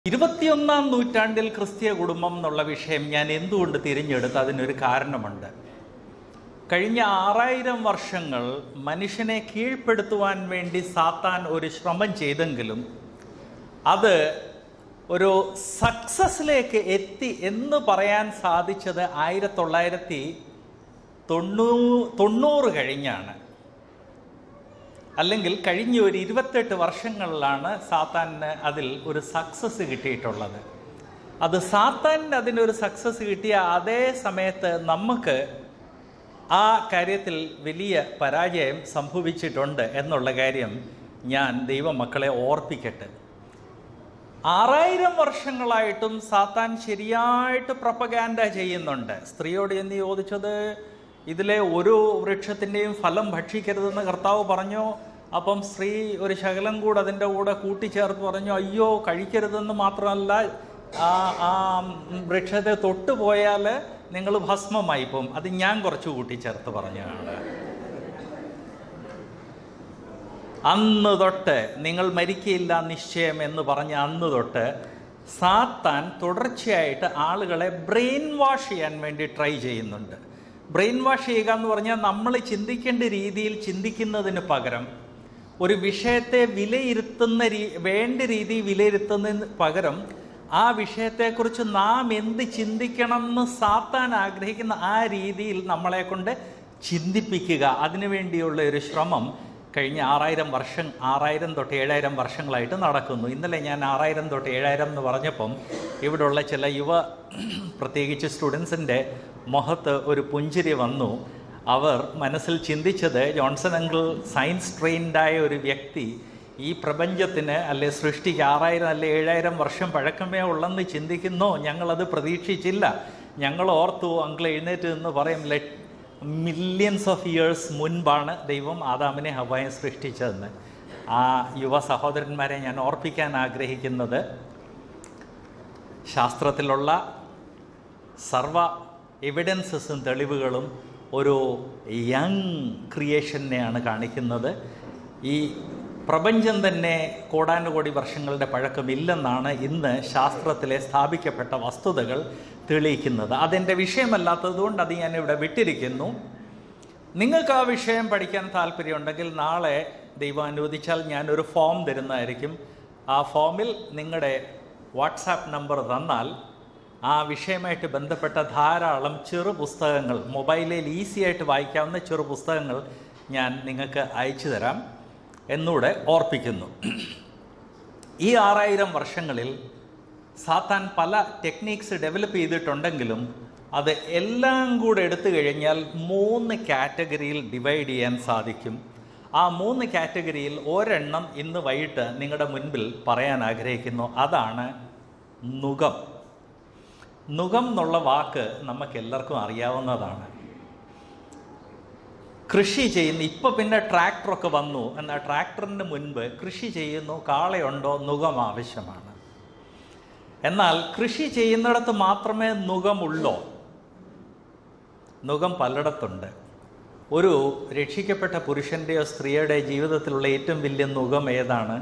ഇരുപത്തിയൊന്നാം നൂറ്റാണ്ടിൽ ക്രിസ്തീയ കുടുംബം എന്നുള്ള വിഷയം ഞാൻ എന്തുകൊണ്ട് തിരഞ്ഞെടുത്ത് അതിനൊരു കാരണമുണ്ട് കഴിഞ്ഞ ആറായിരം വർഷങ്ങൾ മനുഷ്യനെ കീഴ്പ്പെടുത്തുവാൻ വേണ്ടി സാത്താൻ ഒരു ശ്രമം ചെയ്തെങ്കിലും അത് ഒരു സക്സസിലേക്ക് എത്തി എന്ന് പറയാൻ സാധിച്ചത് ആയിരത്തി തൊള്ളായിരത്തി തൊണ്ണൂ തൊണ്ണൂറ് കഴിഞ്ഞാണ് അല്ലെങ്കിൽ കഴിഞ്ഞ ഒരു ഇരുപത്തെട്ട് വർഷങ്ങളിലാണ് സാത്താനിന് അതിൽ ഒരു സക്സസ് കിട്ടിയിട്ടുള്ളത് അത് സാത്താനിന് അതിനൊരു സക്സസ് കിട്ടിയ അതേ സമയത്ത് നമുക്ക് ആ കാര്യത്തിൽ വലിയ പരാജയം സംഭവിച്ചിട്ടുണ്ട് എന്നുള്ള കാര്യം ഞാൻ ദൈവമക്കളെ ഓർപ്പിക്കട്ടെ ആറായിരം വർഷങ്ങളായിട്ടും സാത്താൻ ശരിയായിട്ട് പ്രൊപ്പഗാൻഡ ചെയ്യുന്നുണ്ട് സ്ത്രീയോട് എന്ന് ചോദിച്ചത് ഇതിലെ ഒരു വൃക്ഷത്തിൻ്റെയും ഫലം ഭക്ഷിക്കരുതെന്ന് കർത്താവ് പറഞ്ഞു അപ്പം സ്ത്രീ ഒരു ശകലം കൂടെ അതിൻ്റെ കൂടെ കൂട്ടിച്ചേർത്ത് പറഞ്ഞു അയ്യോ കഴിക്കരുതെന്ന് മാത്രമല്ല ആ ആ വൃക്ഷത്തെ തൊട്ടു പോയാൽ നിങ്ങൾ ഭസ്മമായി പോകും അത് ഞാൻ കുറച്ച് കൂട്ടിച്ചേർത്ത് പറഞ്ഞതാണ് അന്ന് തൊട്ട് നിങ്ങൾ മരിക്കയില്ല നിശ്ചയം എന്ന് പറഞ്ഞ അന്ന് തൊട്ട് സാത്താൻ തുടർച്ചയായിട്ട് ആളുകളെ ബ്രെയിൻ വാഷ് ചെയ്യാൻ വേണ്ടി ട്രൈ ചെയ്യുന്നുണ്ട് ബ്രെയിൻ വാഷ് ചെയ്യുക എന്ന് പറഞ്ഞാൽ നമ്മൾ ചിന്തിക്കേണ്ട രീതിയിൽ ചിന്തിക്കുന്നതിന് പകരം ഒരു വിഷയത്തെ വിലയിരുത്തുന്ന രീ വേണ്ട രീതി വിലയിരുത്തുന്നതിന് പകരം ആ വിഷയത്തെക്കുറിച്ച് നാം എന്ത് ചിന്തിക്കണം എന്ന് സാത്താൻ ആഗ്രഹിക്കുന്ന ആ രീതിയിൽ നമ്മളെ കൊണ്ട് ചിന്തിപ്പിക്കുക അതിനുവേണ്ടിയുള്ള ഒരു ശ്രമം കഴിഞ്ഞ ആറായിരം വർഷം ആറായിരം തൊട്ട് ഏഴായിരം വർഷങ്ങളായിട്ട് നടക്കുന്നു ഇന്നലെ ഞാൻ ആറായിരം തൊട്ട് ഏഴായിരം എന്ന് പറഞ്ഞപ്പം ഇവിടെയുള്ള ചില യുവ പ്രത്യേകിച്ച് സ്റ്റുഡൻസിൻ്റെ മുഖത്ത് ഒരു പുഞ്ചിരി വന്നു അവർ മനസ്സിൽ ചിന്തിച്ചത് ജോൺസൺ അങ്കിൾ സയൻസ് ട്രെയിൻഡായ ഒരു വ്യക്തി ഈ പ്രപഞ്ചത്തിന് അല്ലെ സൃഷ്ടിക്ക് ആറായിരം അല്ലെ ഏഴായിരം വർഷം പഴക്കമേ ഉള്ളെന്ന് ചിന്തിക്കുന്നോ ഞങ്ങളത് പ്രതീക്ഷിച്ചില്ല ഞങ്ങൾ ഓർത്തു അങ്കിൾ എഴുന്നേറ്റ് എന്ന് പറയും ലെറ്റ് മില്യൺസ് ഓഫ് ഇയേഴ്സ് മുൻപാണ് ദൈവം ആദാമിനെ ഹവായെ സൃഷ്ടിച്ചതെന്ന് ആ യുവ സഹോദരന്മാരെ ഞാൻ ഓർപ്പിക്കാൻ ആഗ്രഹിക്കുന്നത് ശാസ്ത്രത്തിലുള്ള സർവ എവിഡൻസസും തെളിവുകളും ഒരു യങ് ക്രിയേഷനെയാണ് കാണിക്കുന്നത് ഈ പ്രപഞ്ചം തന്നെ കോടാനുകോടി വർഷങ്ങളുടെ പഴക്കമില്ലെന്നാണ് ഇന്ന് ശാസ്ത്രത്തിലെ സ്ഥാപിക്കപ്പെട്ട വസ്തുതകൾ തെളിയിക്കുന്നത് അതെൻ്റെ വിഷയമല്ലാത്തതുകൊണ്ട് അത് ഞാൻ ഇവിടെ വിട്ടിരിക്കുന്നു നിങ്ങൾക്ക് ആ വിഷയം പഠിക്കാൻ താല്പര്യമുണ്ടെങ്കിൽ നാളെ ദൈവം അനുവദിച്ചാൽ ഞാനൊരു ഫോം തരുന്നതായിരിക്കും ആ ഫോമിൽ നിങ്ങളുടെ വാട്സാപ്പ് നമ്പർ തന്നാൽ ആ വിഷയമായിട്ട് ബന്ധപ്പെട്ട ധാരാളം ചെറു പുസ്തകങ്ങൾ മൊബൈലിൽ ഈസി ആയിട്ട് വായിക്കാവുന്ന ചെറു പുസ്തകങ്ങൾ ഞാൻ നിങ്ങൾക്ക് അയച്ചു തരാം എന്നൂടെ ഓർപ്പിക്കുന്നു ഈ ആറായിരം വർഷങ്ങളിൽ സാത്താൻ പല ടെക്നീക്സ് ഡെവലപ്പ് ചെയ്തിട്ടുണ്ടെങ്കിലും അത് എല്ലാം കൂടെ എടുത്തു കഴിഞ്ഞാൽ മൂന്ന് കാറ്റഗറിയിൽ ഡിവൈഡ് ചെയ്യാൻ സാധിക്കും ആ മൂന്ന് കാറ്റഗറിയിൽ ഒരെണ്ണം ഇന്ന് വൈകിട്ട് നിങ്ങളുടെ മുൻപിൽ പറയാൻ ആഗ്രഹിക്കുന്നു അതാണ് നുകം നുകം എന്നുള്ള വാക്ക് നമുക്ക് എല്ലാവർക്കും അറിയാവുന്നതാണ് കൃഷി ചെയ്യുന്ന ഇപ്പൊ പിന്നെ ട്രാക്ടറൊക്കെ വന്നു എന്നാൽ ട്രാക്ടറിന് മുൻപ് കൃഷി ചെയ്യുന്നു കാളയുണ്ടോ നുകം ആവശ്യമാണ് എന്നാൽ കൃഷി ചെയ്യുന്നിടത്ത് മാത്രമേ നുകമുള്ളൂ നുകം പലയിടത്തുണ്ട് ഒരു രക്ഷിക്കപ്പെട്ട പുരുഷൻ്റെയോ സ്ത്രീയുടെ ജീവിതത്തിലുള്ള ഏറ്റവും വലിയ നുകം ഏതാണ്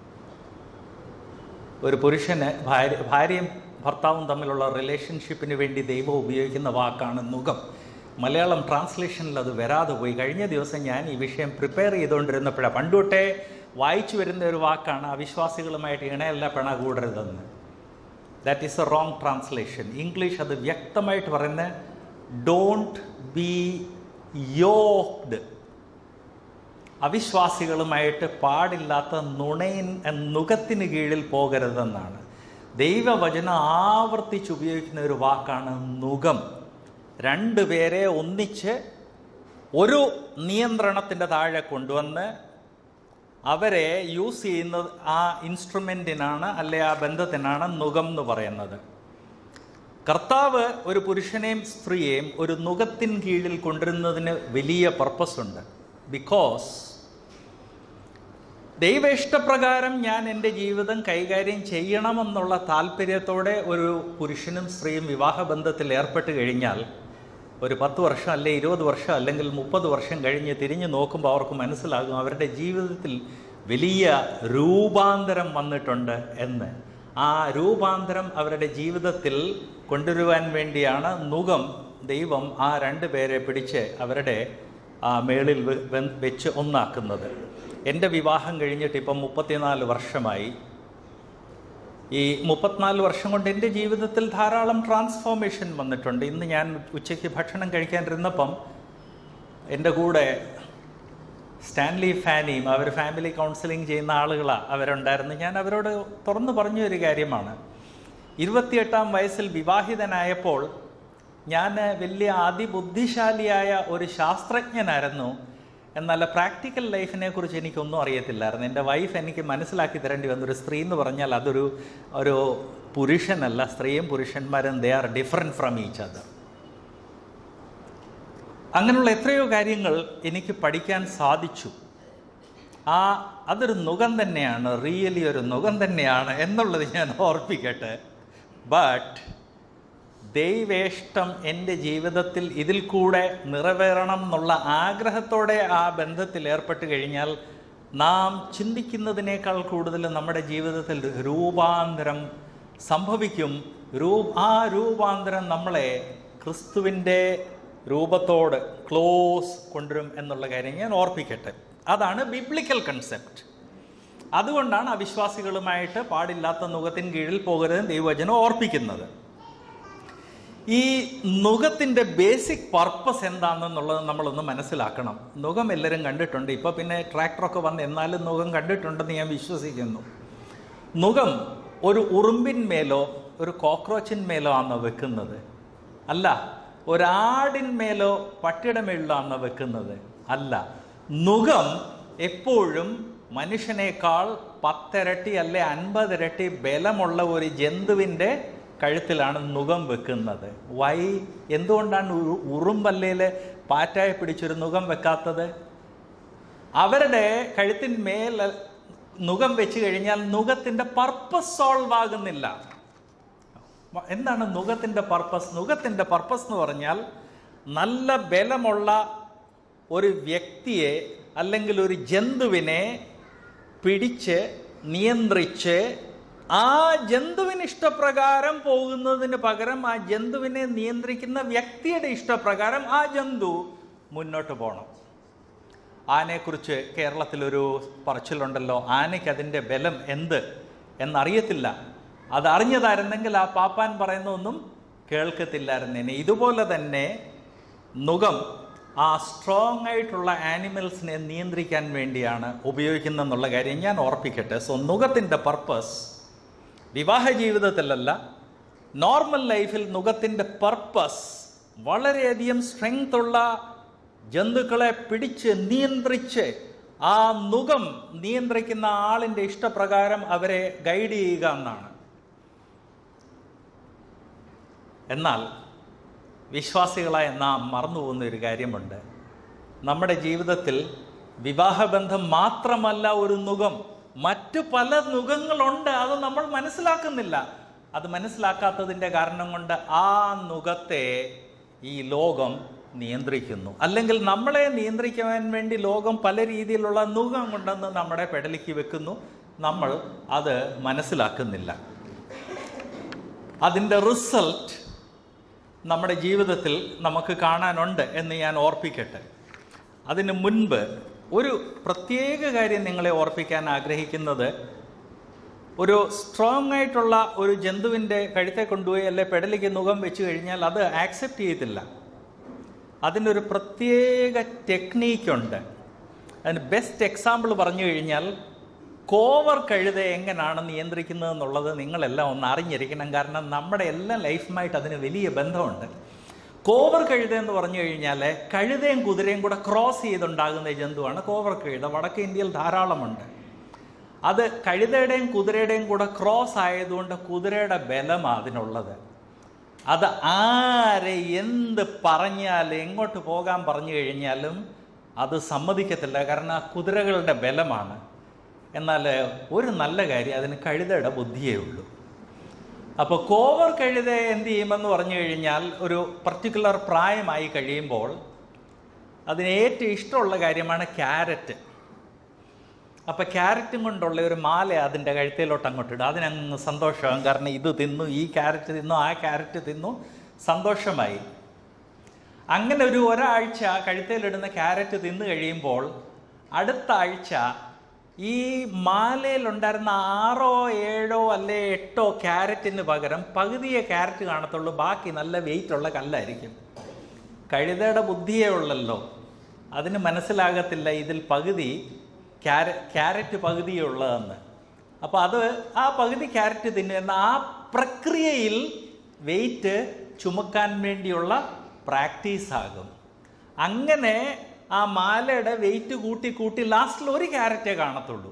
ഒരു പുരുഷന് ഭാര്യ ഭാര്യയും ഭർത്താവും തമ്മിലുള്ള റിലേഷൻഷിപ്പിന് വേണ്ടി ദൈവം ഉപയോഗിക്കുന്ന വാക്കാണ് നുകം മലയാളം ട്രാൻസ്ലേഷനിൽ അത് വരാതെ പോയി കഴിഞ്ഞ ദിവസം ഞാൻ ഈ വിഷയം പ്രിപ്പയർ ചെയ്തുകൊണ്ടിരുന്നപ്പോഴാണ് പണ്ടുതൊട്ടേ വായിച്ചു വരുന്ന ഒരു വാക്കാണ് അവിശ്വാസികളുമായിട്ട് ഇണയല്ല പിണ കൂടരുതെന്ന് that is a wrong translation English അത് വ്യക്തമായിട്ട് പറയുന്ന ഡോണ്ട് ബി യോക്ഡ് അവിശ്വാസികളുമായിട്ട് പാടില്ലാത്ത നുണയിൻ നുഖത്തിന് കീഴിൽ പോകരുതെന്നാണ് ദൈവവചനം ആവർത്തിച്ച് ഉപയോഗിക്കുന്ന ഒരു വാക്കാണ് നുഖം രണ്ടുപേരെ ഒന്നിച്ച് ഒരു നിയന്ത്രണത്തിൻ്റെ താഴെ കൊണ്ടുവന്ന് അവരെ യൂസ് ചെയ്യുന്നത് ആ ഇൻസ്ട്രുമെൻറ്റിനാണ് അല്ലെ ആ ബന്ധത്തിനാണ് നുഖം എന്ന് പറയുന്നത് കർത്താവ് ഒരു പുരുഷനെയും സ്ത്രീയെയും ഒരു നുഖത്തിൻ കീഴിൽ കൊണ്ടുവരുന്നതിന് വലിയ പർപ്പസ് ഉണ്ട് ബിക്കോസ് ദൈവ ഇഷ്ടപ്രകാരം ഞാൻ എൻ്റെ ജീവിതം കൈകാര്യം ചെയ്യണമെന്നുള്ള താല്പര്യത്തോടെ ഒരു പുരുഷനും സ്ത്രീയും വിവാഹബന്ധത്തിൽ ഏർപ്പെട്ട് കഴിഞ്ഞാൽ ഒരു പത്ത് വർഷം അല്ലെ ഇരുപത് വർഷം അല്ലെങ്കിൽ മുപ്പത് വർഷം കഴിഞ്ഞ് തിരിഞ്ഞു നോക്കുമ്പോൾ അവർക്ക് മനസ്സിലാകും അവരുടെ ജീവിതത്തിൽ വലിയ രൂപാന്തരം വന്നിട്ടുണ്ട് എന്ന് ആ രൂപാന്തരം അവരുടെ ജീവിതത്തിൽ കൊണ്ടുവരുവാൻ വേണ്ടിയാണ് നുകം ദൈവം ആ രണ്ട് പേരെ പിടിച്ച് അവരുടെ ആ മേളിൽ വെ- വെ- വെച്ച് ഒന്നാക്കുന്നത് എൻ്റെ വിവാഹം കഴിഞ്ഞിട്ട് ഇപ്പം മുപ്പത്തിനാല് വർഷമായി ഈ മുപ്പത്തിനാല് വർഷം കൊണ്ട് എൻ്റെ ജീവിതത്തിൽ ധാരാളം ട്രാൻസ്ഫോർമേഷൻ വന്നിട്ടുണ്ട് ഇന്ന് ഞാൻ ഉച്ചയ്ക്ക് ഭക്ഷണം കഴിക്കാനിരുന്നപ്പം എൻ്റെ കൂടെ സ്റ്റാൻലി ഫാനിയും അവർ ഫാമിലി കൗൺസിലിംഗ് ചെയ്യുന്ന ആളുകളാണ് അവരുണ്ടായിരുന്നു ഞാൻ അവരോട് തുറന്നു പറഞ്ഞ ഒരു കാര്യമാണ് ഇരുപത്തിയെട്ടാം വയസ്സിൽ വിവാഹിതനായപ്പോൾ ഞാൻ വലിയ അതിബുദ്ധിശാലിയായ ഒരു ശാസ്ത്രജ്ഞനായിരുന്നു എന്നാൽ പ്രാക്ടിക്കൽ ലൈഫിനെ കുറിച്ച് എനിക്കൊന്നും അറിയത്തില്ലായിരുന്നു എൻ്റെ വൈഫ് എനിക്ക് മനസ്സിലാക്കി തരേണ്ടി വന്ന ഒരു സ്ത്രീ എന്ന് പറഞ്ഞാൽ അതൊരു ഒരു പുരുഷനല്ല സ്ത്രീയും പുരുഷന്മാരും they are different from each other അങ്ങനെയുള്ള എത്രയോ കാര്യങ്ങൾ എനിക്ക് പഠിക്കാൻ സാധിച്ചു ആ അതൊരു നുകം തന്നെയാണ് റിയലി ഒരു നുകം തന്നെയാണ് എന്നുള്ളത് ഞാൻ ഓർപ്പിക്കട്ടെ ബട്ട് ദൈവേഷ്ടം എൻ്റെ ജീവിതത്തിൽ ഇതിൽ കൂടെ നിറവേറണം എന്നുള്ള ആഗ്രഹത്തോടെ ആ ബന്ധത്തിൽ ഏർപ്പെട്ട് കഴിഞ്ഞാൽ നാം ചിന്തിക്കുന്നതിനേക്കാൾ കൂടുതൽ നമ്മുടെ ജീവിതത്തിൽ രൂപാന്തരം സംഭവിക്കും രൂ ആ രൂപാന്തരം നമ്മളെ ക്രിസ്തുവിൻ്റെ രൂപത്തോട് ക്ലോസ് കൊണ്ടുവരും എന്നുള്ള കാര്യം ഞാൻ ഓർപ്പിക്കട്ടെ അതാണ് ബിബ്ലിക്കൽ കൺസെപ്റ്റ് അതുകൊണ്ടാണ് അവിശ്വാസികളുമായിട്ട് പാടില്ലാത്ത നുഖത്തിന് കീഴിൽ പോകരുത് ദൈവവചനം ഓർപ്പിക്കുന്നത് ഈ നുഖത്തിൻ്റെ ബേസിക് പർപ്പസ് എന്താണെന്നുള്ളത് നമ്മളൊന്ന് മനസ്സിലാക്കണം നുഖം എല്ലാവരും കണ്ടിട്ടുണ്ട് ഇപ്പോൾ പിന്നെ ട്രാക്ടറൊക്കെ വന്ന് എന്നാലും നുഖം കണ്ടിട്ടുണ്ടെന്ന് ഞാൻ വിശ്വസിക്കുന്നു നുഖം ഒരു ഉറുമ്പിന്മേലോ ഒരു കോക്രോച്ചിന്മേലോ ആണോ വെക്കുന്നത് അല്ല ഒരാടിന്മേലോ പട്ടിയുടെ മേളിലോ ആണോ വെക്കുന്നത് അല്ല നുഖം എപ്പോഴും മനുഷ്യനേക്കാൾ പത്തിരട്ടി അല്ലെ അൻപതിരട്ടി ബലമുള്ള ഒരു ജന്തുവിൻ്റെ കഴുത്തിലാണ് നുഖം വെക്കുന്നത് വൈ എന്തുകൊണ്ടാണ് ഉ- ഉറുമ്പല്ലയിൽ പാറ്റായി പിടിച്ചൊരു നുഖം വെക്കാത്തത് അവരുടെ കഴുത്തിന്മേൽ നുഖം വെച്ച് കഴിഞ്ഞാൽ നുഖത്തിൻ്റെ പർപ്പസ് സോൾവ് ആകുന്നില്ല വ- എന്താണ് നുഖത്തിൻ്റെ പർപ്പസ് നുഖത്തിൻ്റെ പർപ്പസ് എന്ന് പറഞ്ഞാൽ നല്ല ബലമുള്ള ഒരു വ്യക്തിയെ അല്ലെങ്കിൽ ഒരു ജന്തുവിനെ പിടിച്ച് നിയന്ത്രിച്ച് ആ ജന്തുവിന് ഇഷ്ടപ്രകാരം പോകുന്നതിന് പകരം ആ ജന്തുവിനെ നിയന്ത്രിക്കുന്ന വ്യക്തിയുടെ ഇഷ്ടപ്രകാരം ആ ജന്തു മുന്നോട്ട് പോകണം ആനയെക്കുറിച്ച് കേരളത്തിലൊരു പറച്ചിലുണ്ടല്ലോ ആനയ്ക്ക് അതിൻ്റെ ബലം എന്ത് എന്നറിയത്തില്ല അത് അറിഞ്ഞതായിരുന്നെങ്കിൽ ആ പാപ്പാൻ പറയുന്നതൊന്നും കേൾക്കത്തില്ലായിരുന്നേനെ ഇതുപോലെ തന്നെ നുകം ആ സ്ട്രോങ് ആയിട്ടുള്ള ആനിമൽസിനെ നിയന്ത്രിക്കാൻ വേണ്ടിയാണ് ഉപയോഗിക്കുന്നതെന്നുള്ള കാര്യം ഞാൻ ഓർപ്പിക്കട്ടെ സോ നുഖത്തിൻ്റെ പർപ്പസ് വിവാഹ ജീവിതത്തിലല്ല നോർമൽ ലൈഫിൽ നുഖത്തിൻ്റെ പർപ്പസ് വളരെയധികം സ്ട്രെങ്ത് ഉള്ള ജന്തുക്കളെ പിടിച്ച് നിയന്ത്രിച്ച് ആ നുഖം നിയന്ത്രിക്കുന്ന ആളിൻ്റെ ഇഷ്ടപ്രകാരം അവരെ ഗൈഡ് ചെയ്യുക എന്നാണ് എന്നാൽ വിശ്വാസികളായ നാം മറന്നുപോകുന്ന ഒരു കാര്യമുണ്ട് നമ്മുടെ ജീവിതത്തിൽ വിവാഹബന്ധം മാത്രമല്ല ഒരു നുഖം മറ്റു പല നുഖങ്ങളുണ്ട് അത് നമ്മൾ മനസ്സിലാക്കുന്നില്ല അത് മനസ്സിലാക്കാത്തതിൻ്റെ കാരണം കൊണ്ട് ആ നുഖത്തെ ഈ ലോകം നിയന്ത്രിക്കുന്നു അല്ലെങ്കിൽ നമ്മളെ നിയന്ത്രിക്കുവാൻ വേണ്ടി ലോകം പല രീതിയിലുള്ള നുഖം കൊണ്ടെന്ന് നമ്മുടെ പെടലിക്ക് വെക്കുന്നു നമ്മൾ അത് മനസ്സിലാക്കുന്നില്ല അതിൻ്റെ റിസൾട്ട് നമ്മുടെ ജീവിതത്തിൽ നമുക്ക് കാണാനുണ്ട് എന്ന് ഞാൻ ഓർപ്പിക്കട്ടെ അതിന് മുൻപ് ഒരു പ്രത്യേക കാര്യം നിങ്ങളെ ഓർപ്പിക്കാൻ ആഗ്രഹിക്കുന്നത് ഒരു സ്ട്രോങ് ആയിട്ടുള്ള ഒരു ജന്തുവിൻ്റെ കഴുത്തെ കൊണ്ടുപോയി അല്ലെ പെടലിക്ക് മുഖം വെച്ച് കഴിഞ്ഞാൽ അത് ആക്സെപ്റ്റ് ചെയ്യത്തില്ല അതിനൊരു പ്രത്യേക ടെക്നീക്കുണ്ട് അതിന് ബെസ്റ്റ് എക്സാമ്പിൾ പറഞ്ഞു കഴിഞ്ഞാൽ കോവർ കഴുത എങ്ങനെയാണ് നിയന്ത്രിക്കുന്നത് എന്നുള്ളത് നിങ്ങളെല്ലാം ഒന്ന് അറിഞ്ഞിരിക്കണം കാരണം നമ്മുടെ എല്ലാ ലൈഫുമായിട്ട് അതിന് വലിയ ബന്ധമുണ്ട് കോവർ കഴുത എന്ന് പറഞ്ഞു കഴിഞ്ഞാൽ കഴുതയും കുതിരയും കൂടെ ക്രോസ് ചെയ്തുണ്ടാകുന്ന ജന്തുവാണ് കോവർ കഴുത വടക്കേ ഇന്ത്യയിൽ ധാരാളമുണ്ട് അത് കഴുതയുടെയും കുതിരയുടെയും കൂടെ ക്രോസ് ആയതുകൊണ്ട് കുതിരയുടെ ബലമാണ് അതിനുള്ളത് അത് ആരെ എന്ത് പറഞ്ഞാലും എങ്ങോട്ട് പോകാൻ പറഞ്ഞു കഴിഞ്ഞാലും അത് സമ്മതിക്കത്തില്ല കാരണം ആ കുതിരകളുടെ ബലമാണ് എന്നാൽ ഒരു നല്ല കാര്യം അതിന് കഴുതയുടെ ബുദ്ധിയേ ഉള്ളൂ അപ്പോൾ കോവർ കഴുത എന്ത് ചെയ്യുമെന്ന് പറഞ്ഞു കഴിഞ്ഞാൽ ഒരു പർട്ടിക്കുലർ പ്രായമായി കഴിയുമ്പോൾ അതിന് ഏറ്റവും ഇഷ്ടമുള്ള കാര്യമാണ് ക്യാരറ്റ് അപ്പം ക്യാരറ്റും കൊണ്ടുള്ള ഒരു മാല അതിൻ്റെ കഴുത്തിലോട്ട് അങ്ങോട്ട് ഇടും അതിനങ്ങ് സന്തോഷമാകും കാരണം ഇത് തിന്നു ഈ ക്യാരറ്റ് തിന്നു ആ ക്യാരറ്റ് തിന്നു സന്തോഷമായി അങ്ങനെ ഒരു ഒരാഴ്ച കഴുത്തേലിടുന്ന ക്യാരറ്റ് തിന്നു കഴിയുമ്പോൾ അടുത്ത ആഴ്ച ഈ മാലയിലുണ്ടായിരുന്ന ആറോ ഏഴോ അല്ലെ എട്ടോ ക്യാരറ്റിന് പകരം പകുതിയെ ക്യാരറ്റ് കാണത്തുള്ളൂ ബാക്കി നല്ല വെയിറ്റ് ഉള്ള കല്ലായിരിക്കും കഴുതയുടെ ബുദ്ധിയേ ഉള്ളല്ലോ അതിന് മനസ്സിലാകത്തില്ല ഇതിൽ പകുതി ക്യാര ക്യാരറ്റ് പകുതിയേ ഉള്ളതെന്ന് അപ്പോൾ അത് ആ പകുതി ക്യാരറ്റ് തിന്നു എന്ന ആ പ്രക്രിയയിൽ വെയിറ്റ് ചുമക്കാൻ വേണ്ടിയുള്ള പ്രാക്ടീസ് ആകും അങ്ങനെ ആ മാലയുടെ വെയിറ്റ് കൂട്ടി കൂട്ടി ലാസ്റ്റിൽ ഒരു ക്യാരറ്റേ കാണത്തുള്ളൂ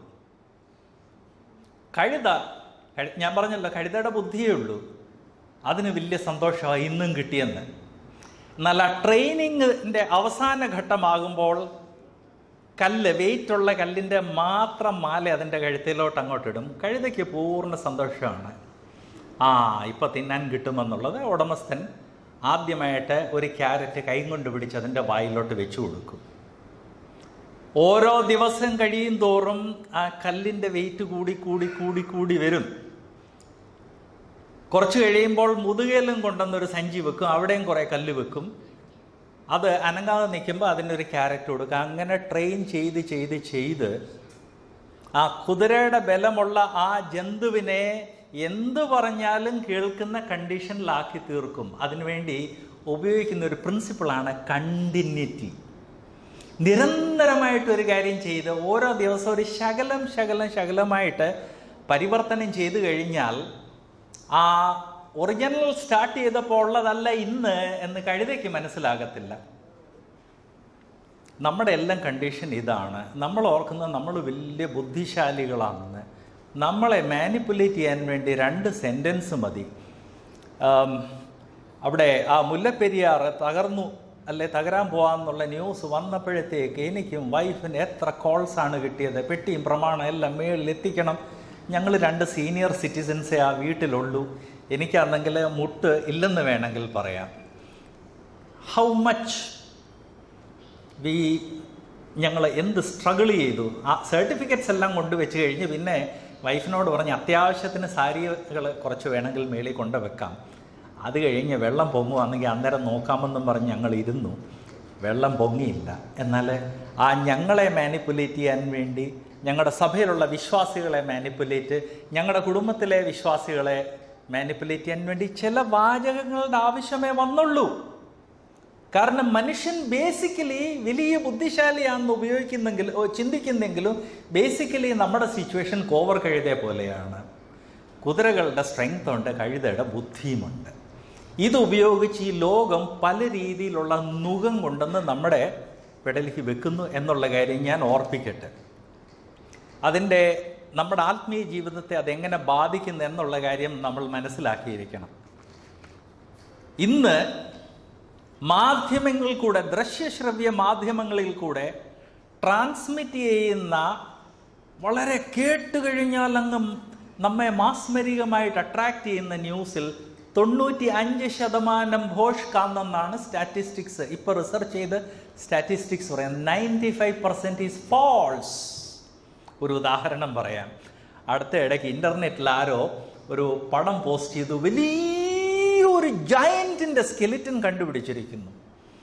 കഴുത കഴു- ഞാൻ പറഞ്ഞല്ലോ കഴുതയുടെ ബുദ്ധിയേ ഉള്ളൂ അതിന് വലിയ സന്തോഷമായി ഇന്നും കിട്ടിയെന്ന് എന്നാൽ ആ ട്രെയിനിങ്ങിൻ്റെ അവസാന ഘട്ടമാകുമ്പോൾ കല്ല് വെയിറ്റ് ഉള്ള കല്ലിൻ്റെ മാത്രം മാല അതിൻ്റെ കഴുത്തിലോട്ട് അങ്ങോട്ടിടും കഴുതയ്ക്ക് പൂർണ്ണ സന്തോഷമാണ് ആ ഇപ്പം തിന്നാൻ കിട്ടുമെന്നുള്ളത് ഉടമസ്ഥൻ ആദ്യമായിട്ട് ഒരു ക്യാരറ്റ് കൈ കൊണ്ട് പിടിച്ച് അതിൻ്റെ വായിലോട്ട് വെച്ചു കൊടുക്കും ഓരോ ദിവസം കഴിയും തോറും ആ കല്ലിൻ്റെ വെയിറ്റ് കൂടി കൂടി കൂടി കൂടി വരും കുറച്ച് കഴിയുമ്പോൾ മുതുകയിലും കൊണ്ടുവന്നൊരു സഞ്ചി വെക്കും അവിടെയും കുറേ കല്ല് വെക്കും അത് അനങ്ങാതെ നിൽക്കുമ്പോൾ അതിനൊരു ക്യാരറ്റ് കൊടുക്കുക അങ്ങനെ ട്രെയിൻ ചെയ്ത് ചെയ്ത് ചെയ്ത് ആ കുതിരയുടെ ബലമുള്ള ആ ജന്തുവിനെ എന്ത് പറഞ്ഞാലും കേൾക്കുന്ന കണ്ടീഷനിലാക്കി തീർക്കും അതിനുവേണ്ടി ഉപയോഗിക്കുന്ന ഒരു പ്രിൻസിപ്പിളാണ് കണ്ടിന്യൂറ്റി നിരന്തരമായിട്ട് ഒരു കാര്യം ചെയ്ത് ഓരോ ദിവസവും ഒരു ശകലം ശകലം ശകലമായിട്ട് പരിവർത്തനം ചെയ്തു കഴിഞ്ഞാൽ ആ ഒറിജിനൽ സ്റ്റാർട്ട് ചെയ്തപ്പോൾ ഉള്ളതല്ല ഇന്ന് എന്ന് കഴുതയ്ക്ക് മനസ്സിലാകത്തില്ല നമ്മുടെ എല്ലാം കണ്ടീഷൻ ഇതാണ് നമ്മൾ ഓർക്കുന്നത് നമ്മൾ വലിയ ബുദ്ധിശാലികളാണെന്ന് നമ്മളെ മാനിപ്പുലേറ്റ് ചെയ്യാൻ വേണ്ടി രണ്ട് സെൻറ്റൻസ് മതി ആം, അവിടെ ആ മുല്ലപ്പെരിയാർ തകർന്നു അല്ലെ തകരാൻ പോകാമെന്നുള്ള ന്യൂസ് വന്നപ്പോഴത്തേക്ക് എനിക്കും വൈഫിന് എത്ര കോൾസ് ആണ് കിട്ടിയത് പെട്ടിയും പ്രമാണം എല്ലാം മേളിൽ എത്തിക്കണം ഞങ്ങൾ രണ്ട് സീനിയർ സിറ്റിസൻസേ ആ വീട്ടിലുള്ളൂ എനിക്കാണെങ്കിൽ മുട്ട് ഇല്ലെന്ന് വേണമെങ്കിൽ പറയാം ഹൗ മച്ച് വി ഞങ്ങൾ എന്ത് സ്ട്രഗിൾ ചെയ്തു ആ സർട്ടിഫിക്കറ്റ്സ് എല്ലാം കൊണ്ടുവച്ച് കഴിഞ്ഞ് പിന്നെ വൈഫിനോട് പറഞ്ഞ് അത്യാവശ്യത്തിന് സാരികൾ കുറച്ച് വേണമെങ്കിൽ മേളിൽ കൊണ്ട് വെക്കാം അത് കഴിഞ്ഞ് വെള്ളം പൊങ്ങുവാണെങ്കിൽ അന്നേരം നോക്കാമെന്നും പറഞ്ഞ് ഞങ്ങൾ ഇരുന്നു വെള്ളം പൊങ്ങിയില്ല എന്നാൽ ആ ഞങ്ങളെ മാനിപ്പുലേറ്റ് ചെയ്യാൻ വേണ്ടി ഞങ്ങളുടെ സഭയിലുള്ള വിശ്വാസികളെ മാനിപ്പുലേറ്റ് ഞങ്ങളുടെ കുടുംബത്തിലെ വിശ്വാസികളെ മാനിപ്പുലേറ്റ് ചെയ്യാൻ വേണ്ടി ചില വാചകങ്ങളുടെ ആവശ്യമേ വന്നുള്ളൂ കാരണം മനുഷ്യൻ ബേസിക്കലി വലിയ ബുദ്ധിശാലിയാണെന്ന് ഉപയോഗിക്കുന്നെങ്കിലും ഓ, ചിന്തിക്കുന്നെങ്കിലും ബേസിക്കലി നമ്മുടെ സിറ്റുവേഷൻ കോവർ കഴുതയെ പോലെയാണ് കുതിരകളുടെ സ്ട്രെങ്ത് ഉണ്ട് കഴുതയുടെ ബുദ്ധിയുമുണ്ട് ഇത് ഉപയോഗിച്ച് ഈ ലോകം പല രീതിയിലുള്ള നുകം കൊണ്ടെന്ന് നമ്മുടെ പെടലിക്ക് വെക്കുന്നു എന്നുള്ള കാര്യം ഞാൻ ഓർപ്പിക്കട്ടെ അതിൻ്റെ നമ്മുടെ ആത്മീയ ജീവിതത്തെ അതെങ്ങനെ ബാധിക്കുന്നു എന്നുള്ള കാര്യം നമ്മൾ മനസ്സിലാക്കിയിരിക്കണം ഇന്ന് മാധ്യമങ്ങളിൽ കൂടെ ദൃശ്യശ്രവ്യ മാധ്യമങ്ങളിൽ കൂടെ ട്രാൻസ്മിറ്റ് ചെയ്യുന്ന വളരെ കേട്ടുകഴിഞ്ഞാൽ അങ്ങ് നമ്മെ മാസ്മരികമായിട്ട് അട്രാക്ട് ചെയ്യുന്ന ന്യൂസിൽ തൊണ്ണൂറ്റി അഞ്ച് ശതമാനം ഭോഷ് കാന്നെന്നാണ് സ്റ്റാറ്റിസ്റ്റിക്സ് ഇപ്പോൾ റിസർച്ച് ചെയ്ത് സ്റ്റാറ്റിസ്റ്റിക്സ് പറയാം ninety five percent is false ഒരു ഉദാഹരണം പറയാം അടുത്ത ഇടയ്ക്ക് ഇൻ്റർനെറ്റിൽ ആരോ ഒരു പടം പോസ്റ്റ് ചെയ്തു വലിയൊരു ജയൻറ്റിൻ്റെ സ്കെലിറ്റൻ കണ്ടുപിടിച്ചിരിക്കുന്നു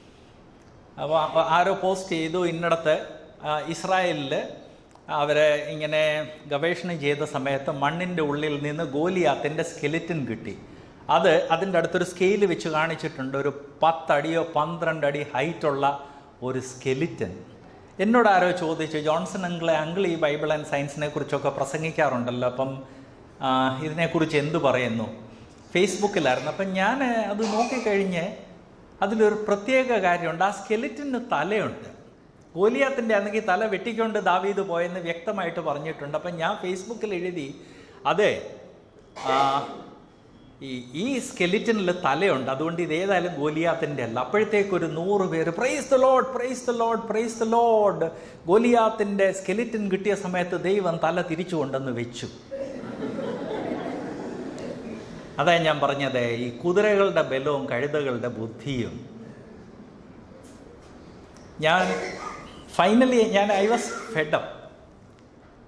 അപ്പോൾ ആരോ പോസ്റ്റ് ചെയ്തു ഇന്നിടത്ത് ഇസ്രായേലിൽ അവരെ ഇങ്ങനെ ഗവേഷണം ചെയ്ത സമയത്ത് മണ്ണിൻ്റെ ഉള്ളിൽ നിന്ന് ഗോലിയാത്തിൻ്റെ സ്കെലിറ്റൻ കിട്ടി അത് അതിൻ്റെ അടുത്തൊരു സ്കെയിൽ വെച്ച് കാണിച്ചിട്ടുണ്ട് ഒരു പത്തടിയോ പന്ത്രണ്ട് അടി ഹൈറ്റുള്ള ഒരു സ്കെലിറ്റൻ എന്നോട് ആരോ ചോദിച്ചു ജോൺസൺ അങ്കിളെ അങ്കിൾ ഈ ബൈബിൾ ആൻഡ് സയൻസിനെ കുറിച്ചൊക്കെ പ്രസംഗിക്കാറുണ്ടല്ലോ അപ്പം ആ, ഇതിനെക്കുറിച്ച് എന്ത് പറയുന്നു ഫേസ്ബുക്കിലായിരുന്നു അപ്പം ഞാൻ അത് നോക്കിക്കഴിഞ്ഞ് അതിലൊരു പ്രത്യേക കാര്യമുണ്ട് ആ സ്കെലിറ്റിന് തലയുണ്ട് ഗോലിയാത്തിൻ്റെ ആണെങ്കിൽ തല വെട്ടിക്കൊണ്ട് ദാവീദ് പോയെന്ന് വ്യക്തമായിട്ട് പറഞ്ഞിട്ടുണ്ട് അപ്പം ഞാൻ ഫേസ്ബുക്കിൽ എഴുതി അതെ ആ, ഈ ഈ സ്കെലിറ്റനിൽ തലയുണ്ട് അതുകൊണ്ട് ഇത് ഏതായാലും ഗോലിയാത്തിൻ്റെ അല്ല അപ്പോഴത്തേക്ക് ഒരു നൂറ് പേര് praise the Lord praise the Lord praise the Lord ഗോലിയാത്തിൻ്റെ സ്കെലിറ്റൻ കിട്ടിയ സമയത്ത് ദൈവം തല തിരിച്ചു കൊണ്ടെന്ന് വെച്ചു അതാ ഞാൻ പറഞ്ഞത് ഈ കുതിരകളുടെ ബലവും കഴുതകളുടെ ബുദ്ധിയും ഞാൻ ഫൈനലി ഞാൻ ഐ വാസ് ഫെഡപ്പ്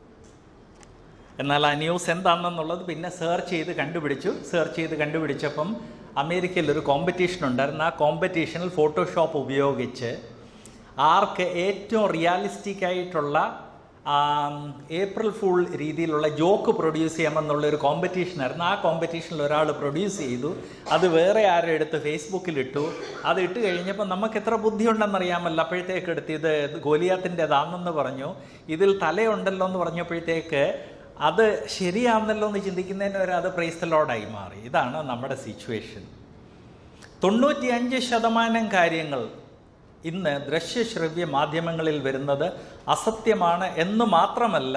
എന്നാൽ ആ ന്യൂസ് എന്താണെന്നുള്ളത് പിന്നെ സെർച്ച് ചെയ്ത് കണ്ടുപിടിച്ചു സെർച്ച് ചെയ്ത് കണ്ടുപിടിച്ചപ്പം അമേരിക്കയിൽ ഒരു കോമ്പറ്റീഷൻ ഉണ്ടായിരുന്നു ആ കോമ്പറ്റീഷനിൽ ഫോട്ടോഷോപ്പ് ഉപയോഗിച്ച് ആർക്ക് ഏറ്റവും റിയാലിസ്റ്റിക് ആയിട്ടുള്ള ആം, ഏപ്രിൽ ഫൂൾ രീതിയിലുള്ള ജോക്ക് പ്രൊഡ്യൂസ് ചെയ്യാമെന്നുള്ള ഒരു കോമ്പറ്റീഷനായിരുന്നു ആ കോമ്പറ്റീഷനിൽ ഒരാൾ പ്രൊഡ്യൂസ് ചെയ്തു അത് വേറെ ആരുടെ എടുത്ത് ഫേസ്ബുക്കിൽ ഇട്ടു അത് ഇട്ട് കഴിഞ്ഞപ്പോൾ നമുക്ക് എത്ര ബുദ്ധിയുണ്ടെന്നറിയാമല്ലോ അപ്പോഴത്തേക്ക് എടുത്ത് ഇത് ഗോലിയാത്തിൻ്റെതാണെന്ന് പറഞ്ഞു ഇതിൽ തലയുണ്ടല്ലോ എന്ന് പറഞ്ഞപ്പോഴത്തേക്ക് അത് ശരിയാവുന്നല്ലോ എന്ന് ചിന്തിക്കുന്നതിന് വരെ അത് പ്രൈസ്തലോടായി മാറി ഇതാണ് നമ്മുടെ സിറ്റുവേഷൻ തൊണ്ണൂറ്റിയഞ്ച് ശതമാനം കാര്യങ്ങൾ ഇന്ന് ദൃശ്യശ്രവ്യ മാധ്യമങ്ങളിൽ വരുന്നത് അസത്യമാണ് എന്ന് മാത്രമല്ല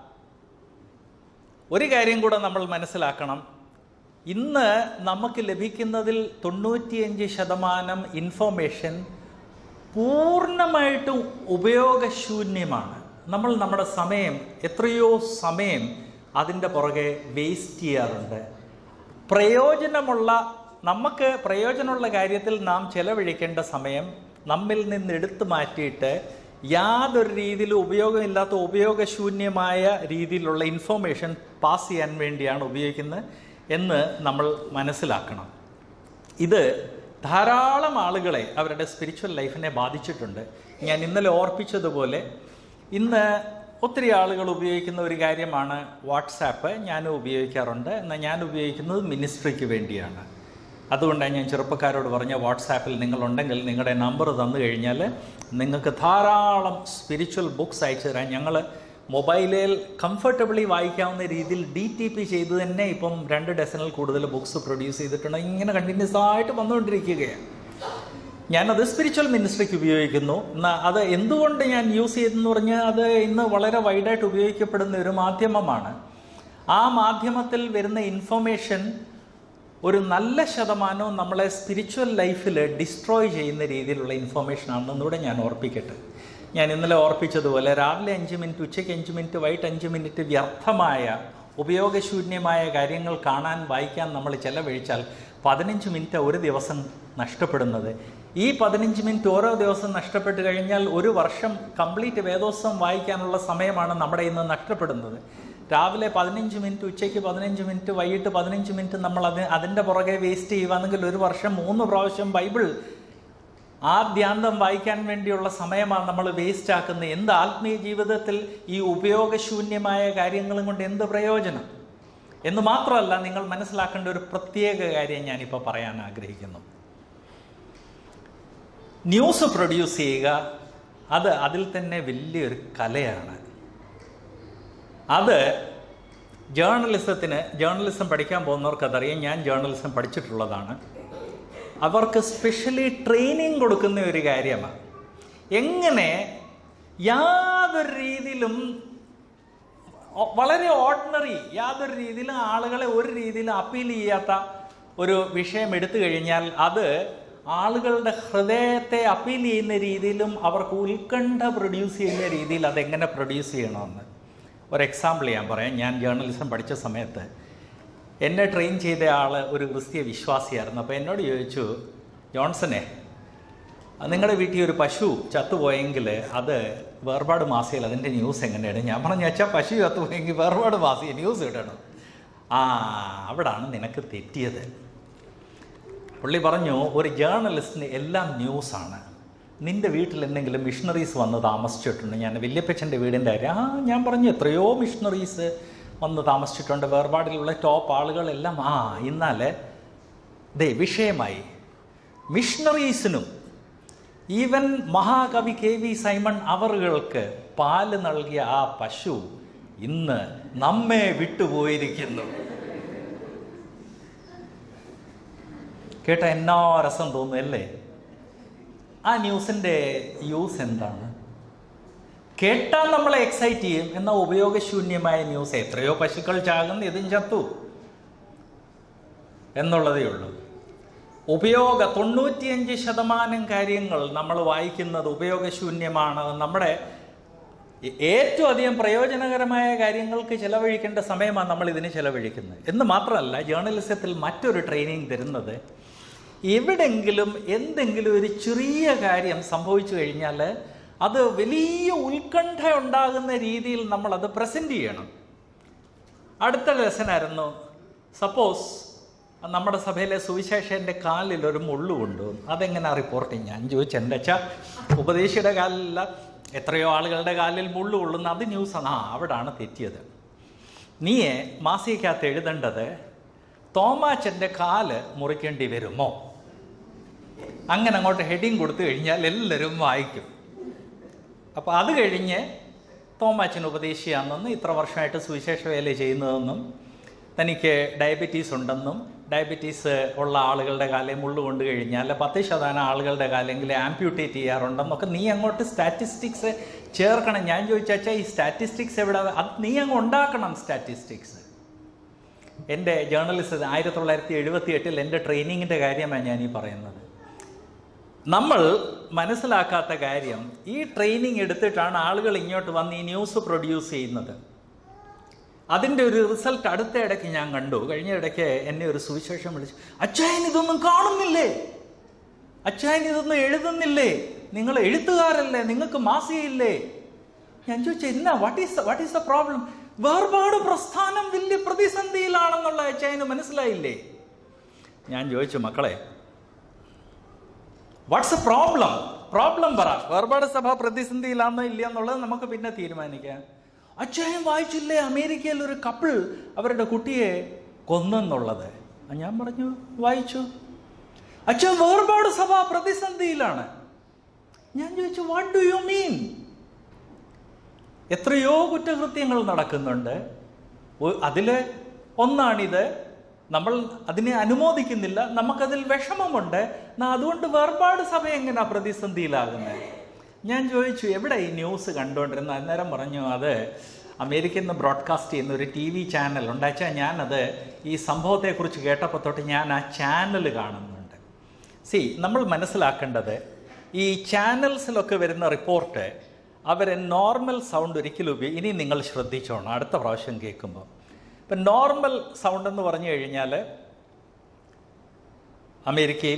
ഒരു കാര്യം കൂടെ നമ്മൾ മനസ്സിലാക്കണം ഇന്ന് നമുക്ക് ലഭിക്കുന്നതിൽ തൊണ്ണൂറ്റിയഞ്ച് ശതമാനം ഇൻഫോർമേഷൻ പൂർണ്ണമായിട്ടും ഉപയോഗശൂന്യമാണ് നമ്മൾ നമ്മുടെ സമയം എത്രയോ സമയം അതിൻ്റെ പുറകെ വേസ്റ്റ് ചെയ്യാറുണ്ട് പ്രയോജനമുള്ള നമുക്ക് പ്രയോജനമുള്ള കാര്യത്തിൽ നാം ചെലവഴിക്കേണ്ട സമയം നമ്മിൽ നിന്ന് എടുത്തു മാറ്റിയിട്ട് യാതൊരു രീതിയിലും ഉപയോഗമില്ലാത്ത ഉപയോഗശൂന്യമായ രീതിയിലുള്ള ഇൻഫോർമേഷൻ പാസ് ചെയ്യാൻ വേണ്ടിയാണ് ഉപയോഗിക്കുന്നത് എന്ന് നമ്മൾ മനസ്സിലാക്കണം ഇത് ധാരാളം ആളുകളെ അവരുടെ സ്പിരിച്വൽ ലൈഫിനെ ബാധിച്ചിട്ടുണ്ട് ഞാൻ ഇന്നലെ ഓർപ്പിച്ചതുപോലെ ഇന്ന് ഒത്തിരി ആളുകൾ ഉപയോഗിക്കുന്ന ഒരു കാര്യമാണ് വാട്സാപ്പ് ഞാനും ഉപയോഗിക്കാറുണ്ട് എന്നാൽ ഞാൻ ഉപയോഗിക്കുന്നത് മിനിസ്ട്രിക്ക് വേണ്ടിയാണ് അതുകൊണ്ടാണ് ഞാൻ ചെറുപ്പക്കാരോട് പറഞ്ഞ വാട്സാപ്പിൽ നിങ്ങളുണ്ടെങ്കിൽ നിങ്ങളുടെ നമ്പർ തന്നു കഴിഞ്ഞാൽ നിങ്ങൾക്ക് ധാരാളം സ്പിരിച്വൽ ബുക്സ് അയച്ചു തരാം ഞങ്ങൾ മൊബൈലിൽ കംഫർട്ടബിളി വായിക്കാവുന്ന രീതിയിൽ ഡി ടി പി ചെയ്ത് തന്നെ ഇപ്പം രണ്ട് ഡസനിൽ കൂടുതൽ ബുക്സ് പ്രൊഡ്യൂസ് ചെയ്തിട്ടുണ്ട് ഇങ്ങനെ കണ്ടിന്യൂസ് ആയിട്ട് വന്നുകൊണ്ടിരിക്കുകയാണ് ഞാനത് സ്പിരിച്വൽ മിനിസ്ട്രിക്ക് ഉപയോഗിക്കുന്നു എന്നാൽ അത് എന്തുകൊണ്ട് ഞാൻ യൂസ് ചെയ്തെന്ന് പറഞ്ഞാൽ അത് ഇന്ന് വളരെ വൈഡായിട്ട് ഉപയോഗിക്കപ്പെടുന്ന ഒരു മാധ്യമമാണ് ആ മാധ്യമത്തിൽ വരുന്ന ഇൻഫർമേഷൻ ഒരു നല്ല ശതമാനവും നമ്മളെ സ്പിരിച്വൽ ലൈഫിൽ ഡിസ്ട്രോയ് ചെയ്യുന്ന രീതിയിലുള്ള ഇൻഫർമേഷൻ ആണെന്നൂടെ ഞാൻ ഓർപ്പിക്കട്ടെ ഞാൻ ഇന്നലെ ഓർപ്പിച്ചതുപോലെ രാവിലെ അഞ്ച് മിനിറ്റ് ഉച്ചയ്ക്ക് അഞ്ച് മിനിറ്റ് വൈകിട്ട് അഞ്ച് മിനിറ്റ് വ്യർത്ഥമായ ഉപയോഗശൂന്യമായ കാര്യങ്ങൾ കാണാൻ വായിക്കാൻ നമ്മൾ ചെലവഴിച്ചാൽ പതിനഞ്ച് മിനിറ്റ് ഒരു ദിവസം നഷ്ടപ്പെടുന്നത് ഈ പതിനഞ്ച് മിനിറ്റ് ഓരോ ദിവസം നഷ്ടപ്പെട്ട് കഴിഞ്ഞാൽ ഒരു വർഷം കംപ്ലീറ്റ് വേദോത്സവം വായിക്കാനുള്ള സമയമാണ് നമ്മുടെ ഇന്ന് നഷ്ടപ്പെടുന്നത് രാവിലെ പതിനഞ്ച് മിനിറ്റ് ഉച്ചയ്ക്ക് പതിനഞ്ച് മിനിറ്റ് വൈകിട്ട് പതിനഞ്ച് മിനിറ്റ് നമ്മൾ അത് അതിൻ്റെ പുറകെ വേസ്റ്റ് ചെയ്യുകയാണെങ്കിൽ ഒരു വർഷം മൂന്ന് പ്രാവശ്യം ബൈബിൾ ആദ്യാന്തം വായിക്കാൻ വേണ്ടിയുള്ള സമയമാണ് നമ്മൾ വേസ്റ്റ് ആക്കുന്നത് എന്ത് ആത്മീയ ജീവിതത്തിൽ ഈ ഉപയോഗശൂന്യമായ കാര്യങ്ങളും കൊണ്ട് എന്ത് പ്രയോജനം എന്ന് മാത്രമല്ല നിങ്ങൾ മനസ്സിലാക്കേണ്ട ഒരു പ്രത്യേക കാര്യം ഞാനിപ്പോൾ പറയാൻ ആഗ്രഹിക്കുന്നു ന്യൂസ് പ്രൊഡ്യൂസ് ചെയ്യുക അത് അതിൽ തന്നെ വലിയൊരു കലയാണ് അത് ജേർണലിസത്തിന് ജേർണലിസം പഠിക്കാൻ പോകുന്നവർക്ക് അതറിയാം ഞാൻ ജേർണലിസം പഠിച്ചിട്ടുള്ളതാണ് അവർക്ക് സ്പെഷ്യലി ട്രെയിനിങ് കൊടുക്കുന്ന ഒരു കാര്യമാണ് എങ്ങനെ യാതൊരു രീതിയിലും ഒ- വളരെ ഓർഡിനറി യാതൊരു രീതിയിലും ആളുകളെ ഒരു രീതിയിലും അപ്പീൽ ചെയ്യാത്ത ഒരു വിഷയം എടുത്തു കഴിഞ്ഞാൽ അത് ആളുകളുടെ ഹൃദയത്തെ അപ്പീൽ ചെയ്യുന്ന രീതിയിലും അവർക്ക് ഉത്കണ്ഠ പ്രൊഡ്യൂസ് ചെയ്യുന്ന രീതിയിൽ അതെങ്ങനെ പ്രൊഡ്യൂസ് ചെയ്യണമെന്ന് ഒരു എക്സാമ്പിൾ ഞാൻ പറയാം ഞാൻ ജേർണലിസം പഠിച്ച സമയത്ത് എന്നെ ട്രെയിൻ ചെയ്ത ആൾ ഒരു ക്രിസ്തീയ വിശ്വാസിയായിരുന്നു അപ്പോൾ എന്നോട് ചോദിച്ചു ജോൺസനെ നിങ്ങളുടെ വീട്ടിൽ ഒരു പശു ചത്തുപോയെങ്കിൽ അത് വേർപാട് മാസികയിൽ അതിൻ്റെ ന്യൂസ് എങ്ങനെയാണ് ഞാൻ പറഞ്ഞു വെച്ചാൽ പശു ചത്തുപോയെങ്കിൽ വേർപാട് മാസിക ന്യൂസ് ഇടണം ആ അവിടാണ് നിനക്ക് തെറ്റിയത് പുള്ളി പറഞ്ഞു ഒരു ജേർണലിസ്റ്റിന് എല്ലാം ന്യൂസാണ് നിന്റെ വീട്ടിൽ എന്തെങ്കിലും മിഷണറീസ് വന്ന് താമസിച്ചിട്ടുണ്ട് ഞാൻ വല്യപ്പച്ചൻ്റെ വീടിൻ്റെ കാര്യം ആ ഞാൻ പറഞ്ഞു എത്രയോ മിഷണറീസ് വന്ന് താമസിച്ചിട്ടുണ്ട് വേർപാടിലുള്ള ടോപ്പ് ആളുകളെല്ലാം ആ ഇന്നാല് ദേ വിഷയമായി മിഷണറീസിനും ഈവൻ മഹാകവി കെ വി സൈമൺ അവറുകൾക്ക് പാല് നൽകിയ ആ പശു ഇന്ന് നമ്മെ വിട്ടുപോയിരിക്കുന്നു കേട്ട എന്നാ രസം തോന്നുന്നല്ലേ ആ ന്യൂസിൻ്റെ യൂസ് എന്താണ് കേട്ടാൽ നമ്മളെ എക്സൈറ്റ് ചെയ്യും എന്നാൽ ഉപയോഗശൂന്യമായ ന്യൂസ് എത്രയോ പശുക്കൾ ചാകുന്നു ഇതും ചത്തു എന്നുള്ളതേ ഉള്ളൂ ഉപയോഗ തൊണ്ണൂറ്റിയഞ്ച് ശതമാനം കാര്യങ്ങൾ നമ്മൾ വായിക്കുന്നത് ഉപയോഗശൂന്യമാണ് നമ്മുടെ ഏറ്റവും അധികം പ്രയോജനകരമായ കാര്യങ്ങൾക്ക് ചെലവഴിക്കേണ്ട സമയമാണ് നമ്മൾ ഇതിന് ചെലവഴിക്കുന്നത് എന്ന് മാത്രമല്ല ജേർണലിസത്തിൽ മറ്റൊരു ട്രെയിനിങ് തരുന്നത് എവിടെങ്കിലും എന്തെങ്കിലും ഒരു ചെറിയ കാര്യം സംഭവിച്ചു കഴിഞ്ഞാൽ അത് വലിയ ഉത്കണ്ഠ ഉണ്ടാകുന്ന രീതിയിൽ നമ്മൾ അത് പ്രസൻറ്റ് ചെയ്യണം അടുത്ത ലെസനായിരുന്നു സപ്പോസ് നമ്മുടെ സഭയിലെ സുവിശേഷൻ്റെ കാലിൽ ഒരു മുള്ളു കൊണ്ടുവന്നു അതെങ്ങനെ റിപ്പോർട്ടിങ് ഞാൻ ചോദിച്ചു എൻ്റെ അച്ഛാ ഉപദേശിയുടെ കാലിലല്ല എത്രയോ ആളുകളുടെ കാലിൽ മുള്ളു കൊള്ളുന്നു അത് ന്യൂസാണ് ആ അവിടാണ് തെറ്റിയത് നീയെ മാസികക്കകത്ത് എഴുതേണ്ടത് തോമാച്ചൻ്റെ കാല് മുറിക്കേണ്ടി വരുമോ അങ്ങനെ അങ്ങോട്ട് ഹെഡിങ് കൊടുത്തു കഴിഞ്ഞാൽ എല്ലാവരും വായിക്കും അപ്പോൾ അത് കഴിഞ്ഞ് തോമാച്ചൻ ഉപദേശിയാണെന്നും ഇത്ര വർഷമായിട്ട് സുവിശേഷ വേല ചെയ്യുന്നതെന്നും തനിക്ക് ഡയബറ്റീസ് ഉണ്ടെന്നും ഡയബറ്റീസ് ഉള്ള ആളുകളുടെ കാലം മുള്ളു കൊണ്ട് കഴിഞ്ഞാൽ പത്ത് ശതമാനം ആളുകളുടെ കാലെങ്കിൽ ആംപ്യൂട്ടേറ്റ് ചെയ്യാറുണ്ടെന്നൊക്കെ നീ അങ്ങോട്ട് സ്റ്റാറ്റിസ്റ്റിക്സ് ചേർക്കണം ഞാൻ ചോദിച്ചാച്ചാ ഈ സ്റ്റാറ്റിസ്റ്റിക്സ് എവിടെ അത് നീ അങ്ങ് ഉണ്ടാക്കണം സ്റ്റാറ്റിസ്റ്റിക്സ് എൻ്റെ ജേർണലിസ്റ്റ് ആയിരത്തി തൊള്ളായിരത്തി എഴുപത്തി എട്ടിൽ എൻ്റെ ട്രെയിനിങ്ങിൻ്റെ കാര്യമാണ് ഞാൻ ഈ പറയുന്നത് നമ്മൾ മനസ്സിലാക്കാത്ത കാര്യം ഈ ട്രെയിനിങ് എടുത്തിട്ടാണ് ആളുകൾ ഇങ്ങോട്ട് വന്ന് ഈ ന്യൂസ് പ്രൊഡ്യൂസ് ചെയ്യുന്നത് അതിൻ്റെ ഒരു റിസൾട്ട് അടുത്ത ഇടയ്ക്ക് ഞാൻ കണ്ടു കഴിഞ്ഞ ഇടയ്ക്ക് എന്നെ ഒരു സുവിശേഷം വിളിച്ചു അച്ചായൻ ഇതൊന്നും കാണുന്നില്ലേ അച്ചായൻ ഇതൊന്നും എഴുതുന്നില്ലേ നിങ്ങൾ എഴുത്തുകാരല്ലേ നിങ്ങൾക്ക് മാസികയില്ലേ ഞാൻ ചോദിച്ചു എന്നാ what is what is the problem വേർപാട് പ്രസ്ഥാനം വലിയ പ്രതിസന്ധിയിലാണെന്നുള്ള അച്ചായന് മനസ്സിലായില്ലേ ഞാൻ ചോദിച്ചു മക്കളെ വാട്ട്സ് എ പ്രോബ്ലം പ്രോബ്ലം പറ വേർപാട് സഭ പ്രതിസന്ധിയിലാണോ ഇല്ല എന്നുള്ളത് നമുക്ക് പിന്നെ തീരുമാനിക്കാം അച്ഛൻ വായിച്ചില്ലേ അമേരിക്കയിൽ ഒരു കപ്പിൾ അവരുടെ കുട്ടിയെ കൊന്നെന്നുള്ളത് ആ, ഞാൻ പറഞ്ഞു വായിച്ചു അച്ഛൻ വേർപാട് സഭ പ്രതിസന്ധിയിലാണ് ഞാൻ ചോദിച്ചു വാട്ട് ഡു യു മീൻ എത്രയോ കുറ്റകൃത്യങ്ങൾ നടക്കുന്നുണ്ട് ഒ- അതില് ഒന്നാണിത് നമ്മൾ അതിനെ അനുമോദിക്കുന്നില്ല നമുക്കതിൽ വിഷമമുണ്ട് എന്നാ അതുകൊണ്ട് വേർപാട് സഭ എങ്ങനെയാ പ്രതിസന്ധിയിലാകുന്നത് ഞാൻ ചോദിച്ചു എവിടെ ഈ ന്യൂസ് കണ്ടുകൊണ്ടിരുന്ന അന്നേരം പറഞ്ഞു അത് അമേരിക്കയിൽ നിന്ന് ബ്രോഡ്കാസ്റ്റ് ചെയ്യുന്ന ഒരു ടി വി ചാനൽ ഉണ്ട് അച്ഛാ ഞാനത് ഈ സംഭവത്തെക്കുറിച്ച് കേട്ടപ്പോൾ തൊട്ട് ഞാൻ ആ ചാനൽ കാണുന്നുണ്ട് സി നമ്മൾ മനസ്സിലാക്കേണ്ടത് ഈ ചാനൽസിലൊക്കെ വരുന്ന റിപ്പോർട്ട് അവരെ നോർമൽ സൗണ്ട് ഒരിക്കലും ഉപയോഗി ഇനി നിങ്ങൾ ശ്രദ്ധിച്ചോണം അടുത്ത പ്രാവശ്യം കേൾക്കുമ്പോൾ ഇപ്പം നോർമൽ സൗണ്ട് എന്ന് പറഞ്ഞു കഴിഞ്ഞാൽ അമേരിക്കയിൽ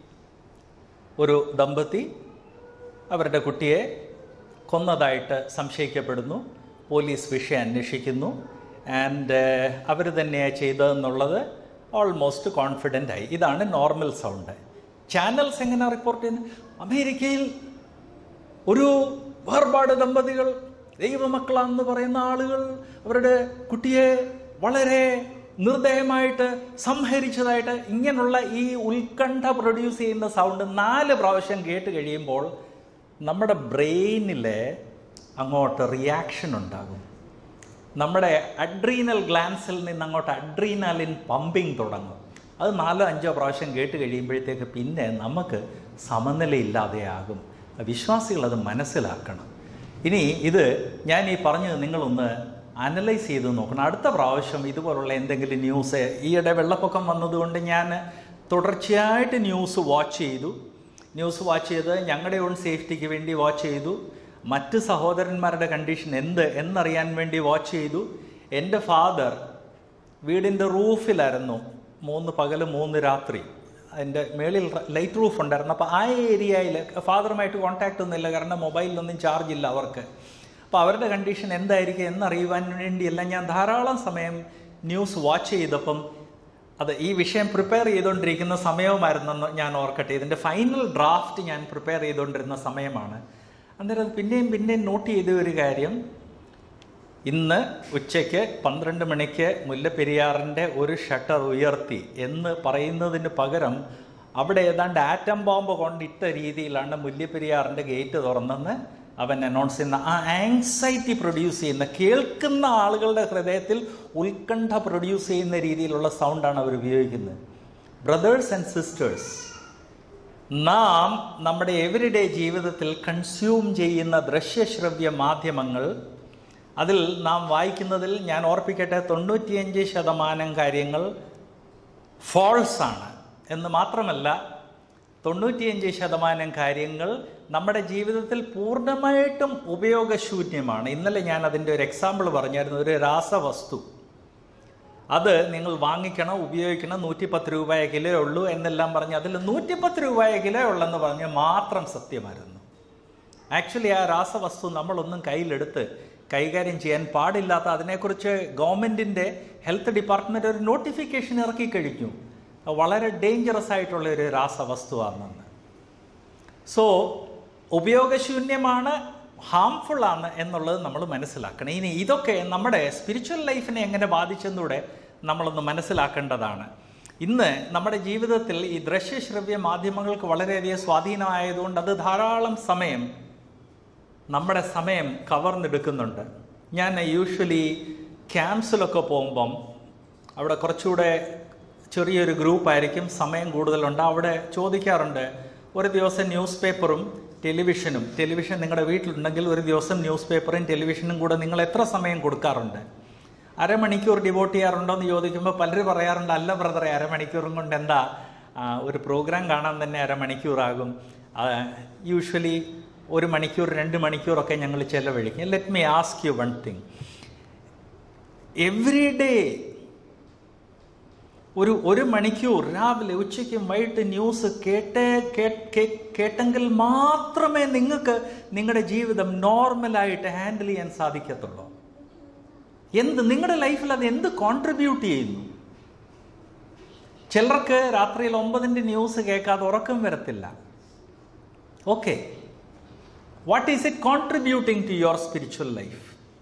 ഒരു ദമ്പതി അവരുടെ കുട്ടിയെ കൊന്നതായിട്ട് സംശയിക്കപ്പെടുന്നു പോലീസ് വിഷയം അന്വേഷിക്കുന്നു ആൻഡ് അവർ തന്നെയാണ് ചെയ്തതെന്നുള്ളത് ഓൾമോസ്റ്റ് കോൺഫിഡൻ്റ് ആയി ഇതാണ് നോർമൽ സൗണ്ട് ചാനൽസ് എങ്ങനെ റിപ്പോർട്ട് ചെയ്യുന്നത് അമേരിക്കയിൽ ഒരു വേർപാട് ദമ്പതികൾ ദൈവമക്കളാണെന്ന് പറയുന്ന ആളുകൾ അവരുടെ കുട്ടിയെ വളരെ നിർദ്ദയമായിട്ട് സംഹരിച്ചതായിട്ട് ഇങ്ങനെയുള്ള ഈ ഉത്കണ്ഠ പ്രൊഡ്യൂസ് ചെയ്യുന്ന സൗണ്ട് നാല് പ്രാവശ്യം കേട്ട് കഴിയുമ്പോൾ നമ്മുടെ ബ്രെയിനിൽ അങ്ങോട്ട് റിയാക്ഷൻ ഉണ്ടാകും നമ്മുടെ അഡ്രീനൽ ഗ്ലാൻസിൽ നിന്ന് അങ്ങോട്ട് അഡ്രീനാലിൻ പമ്പിങ് തുടങ്ങും അത് നാലോ അഞ്ചോ പ്രാവശ്യം കേട്ട് കഴിയുമ്പോഴത്തേക്ക് പിന്നെ നമുക്ക് സമനിലയില്ലാതെയാകും വിശ്വാസികൾ അത് മനസ്സിലാക്കണം ഇനി ഇത് ഞാൻ ഈ പറഞ്ഞത് നിങ്ങളൊന്ന് അനലൈസ് ചെയ്ത് നോക്കണം അടുത്ത പ്രാവശ്യം ഇതുപോലുള്ള എന്തെങ്കിലും ന്യൂസ് ഈയിടെ വെള്ളപ്പൊക്കം വന്നതുകൊണ്ട് ഞാൻ തുടർച്ചയായിട്ട് ന്യൂസ് വാച്ച് ചെയ്തു ന്യൂസ് വാച്ച് ചെയ്ത് ഞങ്ങളുടെ ഓൺ സേഫ്റ്റിക്ക് വേണ്ടി വാച്ച് ചെയ്തു മറ്റ് സഹോദരന്മാരുടെ കണ്ടീഷൻ എന്ത് എന്നറിയാൻ വേണ്ടി വാച്ച് ചെയ്തു എൻ്റെ ഫാദർ വീടിൻ്റെ റൂഫിലായിരുന്നു മൂന്ന് പകൽ മൂന്ന് രാത്രി അതിൻ്റെ മേളിൽ ലൈറ്റ് റൂഫ് ഉണ്ടായിരുന്നു അപ്പോൾ ആ ഏരിയയിൽ ഫാദറുമായിട്ട് കോൺടാക്റ്റ് ഒന്നുമില്ല കാരണം മൊബൈലിലൊന്നും ചാർജ് ഇല്ല അവർക്ക് അപ്പോൾ അവരുടെ കണ്ടീഷൻ എന്തായിരിക്കും എന്നറിയുവാൻ വേണ്ടിയല്ല ഞാൻ ധാരാളം സമയം ന്യൂസ് വാച്ച് ചെയ്തപ്പം അത് ഈ വിഷയം പ്രിപ്പയർ ചെയ്തുകൊണ്ടിരിക്കുന്ന സമയവുമായിരുന്നെന്ന് ഞാൻ ഓർക്കട്ടെ ഇതിൻ്റെ ഫൈനൽ ഡ്രാഫ്റ്റ് ഞാൻ പ്രിപ്പയർ ചെയ്തുകൊണ്ടിരുന്ന സമയമാണ് അന്നേരം അത് പിന്നെയും പിന്നെയും നോട്ട് ചെയ്ത ഒരു കാര്യം ഇന്ന് ഉച്ചയ്ക്ക് പന്ത്രണ്ട് മണിക്ക് മുല്ലപ്പെരിയാറിൻ്റെ ഒരു ഷട്ടർ ഉയർത്തി എന്ന് പറയുന്നതിന് പകരം അവിടെ ഏതാണ്ട് ആറ്റം ബോംബ് കൊണ്ടിട്ട രീതിയിലാണ് മുല്ലപ്പെരിയാറിൻ്റെ ഗേറ്റ് തുറന്നെന്ന് അവൻ അനൗൺസ് ചെയ്യുന്ന ആ ആങ്സൈറ്റി പ്രൊഡ്യൂസ് ചെയ്യുന്ന കേൾക്കുന്ന ആളുകളുടെ ഹൃദയത്തിൽ ഉത്കണ്ഠ പ്രൊഡ്യൂസ് ചെയ്യുന്ന രീതിയിലുള്ള സൗണ്ടാണ് അവർ ഉപയോഗിക്കുന്നത് ബ്രദേഴ്സ് ആൻഡ് സിസ്റ്റേഴ്സ് നാം നമ്മുടെ എവരിഡേ ജീവിതത്തിൽ കൺസ്യൂം ചെയ്യുന്ന ദൃശ്യശ്രവ്യ മാധ്യമങ്ങൾ അതിൽ നാം വായിക്കുന്നതിൽ ഞാൻ ഓർപ്പിക്കട്ടെ തൊണ്ണൂറ്റിയഞ്ച് ശതമാനം കാര്യങ്ങൾ ഫോൾസ് ആണ് എന്ന് മാത്രമല്ല തൊണ്ണൂറ്റിയഞ്ച് ശതമാനം കാര്യങ്ങൾ നമ്മുടെ ജീവിതത്തിൽ പൂർണ്ണമായിട്ടും ഉപയോഗശൂന്യമാണ് ഇന്നലെ ഞാൻ അതിൻ്റെ ഒരു എക്സാമ്പിൾ പറഞ്ഞായിരുന്നു ഒരു രാസവസ്തു അത് നിങ്ങൾ വാങ്ങിക്കണം ഉപയോഗിക്കണം നൂറ്റിപ്പത്ത് രൂപയെ കിലോ ഉള്ളൂ എന്നെല്ലാം പറഞ്ഞ് അതിൽ നൂറ്റിപ്പത്ത് രൂപയെ കിലോ ഉള്ളെന്ന് പറഞ്ഞ് മാത്രം സത്യമായിരുന്നു ആക്ച്വലി ആ രാസവസ്തു നമ്മളൊന്നും കയ്യിലെടുത്ത് കൈകാര്യം ചെയ്യാൻ പാടില്ലാത്ത അതിനെക്കുറിച്ച് ഗവൺമെൻറ്റിൻ്റെ ഹെൽത്ത് ഡിപ്പാർട്ട്മെൻറ്റ് ഒരു നോട്ടിഫിക്കേഷൻ ഇറക്കി കഴിഞ്ഞു വളരെ ഡേഞ്ചറസ് ആയിട്ടുള്ള ഒരു രാസവസ്തുവാണെന്ന് സോ ഉപയോഗശൂന്യമാണ് ഹാംഫുൾ ആണ് എന്നുള്ളത് നമ്മൾ മനസ്സിലാക്കണം ഇനി ഇതൊക്കെ നമ്മുടെ സ്പിരിച്വൽ ലൈഫിനെ എങ്ങനെ ബാധിച്ചെന്നൂടെ നമ്മളൊന്ന് മനസ്സിലാക്കേണ്ടതാണ് ഇന്ന് നമ്മുടെ ജീവിതത്തിൽ ഈ ദൃശ്യശ്രവ്യ മാധ്യമങ്ങൾക്ക് വളരെയധികം സ്വാധീനമായതുകൊണ്ട് അത് ധാരാളം സമയം നമ്മുടെ സമയം കവർന്നെടുക്കുന്നുണ്ട് ഞാൻ യൂഷ്വലി ക്യാമ്പ്സിലൊക്കെ പോകുമ്പം അവിടെ കുറച്ചുകൂടെ ചെറിയൊരു ഗ്രൂപ്പായിരിക്കും സമയം കൂടുതലുണ്ട് അവിടെ ചോദിക്കാറുണ്ട് ഒരു ദിവസം ന്യൂസ് പേപ്പറും ടെലിവിഷനും ടെലിവിഷൻ നിങ്ങളുടെ വീട്ടിലുണ്ടെങ്കിൽ ഒരു ദിവസം ന്യൂസ് പേപ്പറും ടെലിവിഷനും കൂടെ നിങ്ങൾ എത്ര സമയം കൊടുക്കാറുണ്ട് അരമണിക്കൂർ ഡിവോട്ട് ചെയ്യാറുണ്ടോ എന്ന് ചോദിക്കുമ്പോൾ പലരും പറയാറുണ്ട് അല്ല ബ്രദറെ അരമണിക്കൂറും കൊണ്ട് എന്താ ആ, ഒരു പ്രോഗ്രാം കാണാൻ തന്നെ അരമണിക്കൂറാകും യൂഷ്വലി ഒരു മണിക്കൂർ രണ്ട് മണിക്കൂറൊക്കെ ഞങ്ങൾ ചെലവഴിക്കും let me ask you one thing every day ഒരു ഒരു മണിക്കൂർ രാവിലെ ഉച്ചയ്ക്കും വൈകിട്ട് ന്യൂസ് കേട്ടേ കേ- കേ- കേട്ടെങ്കിൽ മാത്രമേ നിങ്ങൾക്ക് നിങ്ങളുടെ ജീവിതം നോർമലായിട്ട് ഹാൻഡിൽ ചെയ്യാൻ സാധിക്കത്തുള്ളൂ എന്ത് നിങ്ങളുടെ ലൈഫിൽ അത് എന്ത് കോൺട്രിബ്യൂട്ട് ചെയ്യുന്നു ചിലർക്ക് രാത്രിയിൽ ഒമ്പതിൻ്റെ ന്യൂസ് കേൾക്കാതെ ഉറക്കം വരത്തില്ല okay what is it contributing to your spiritual life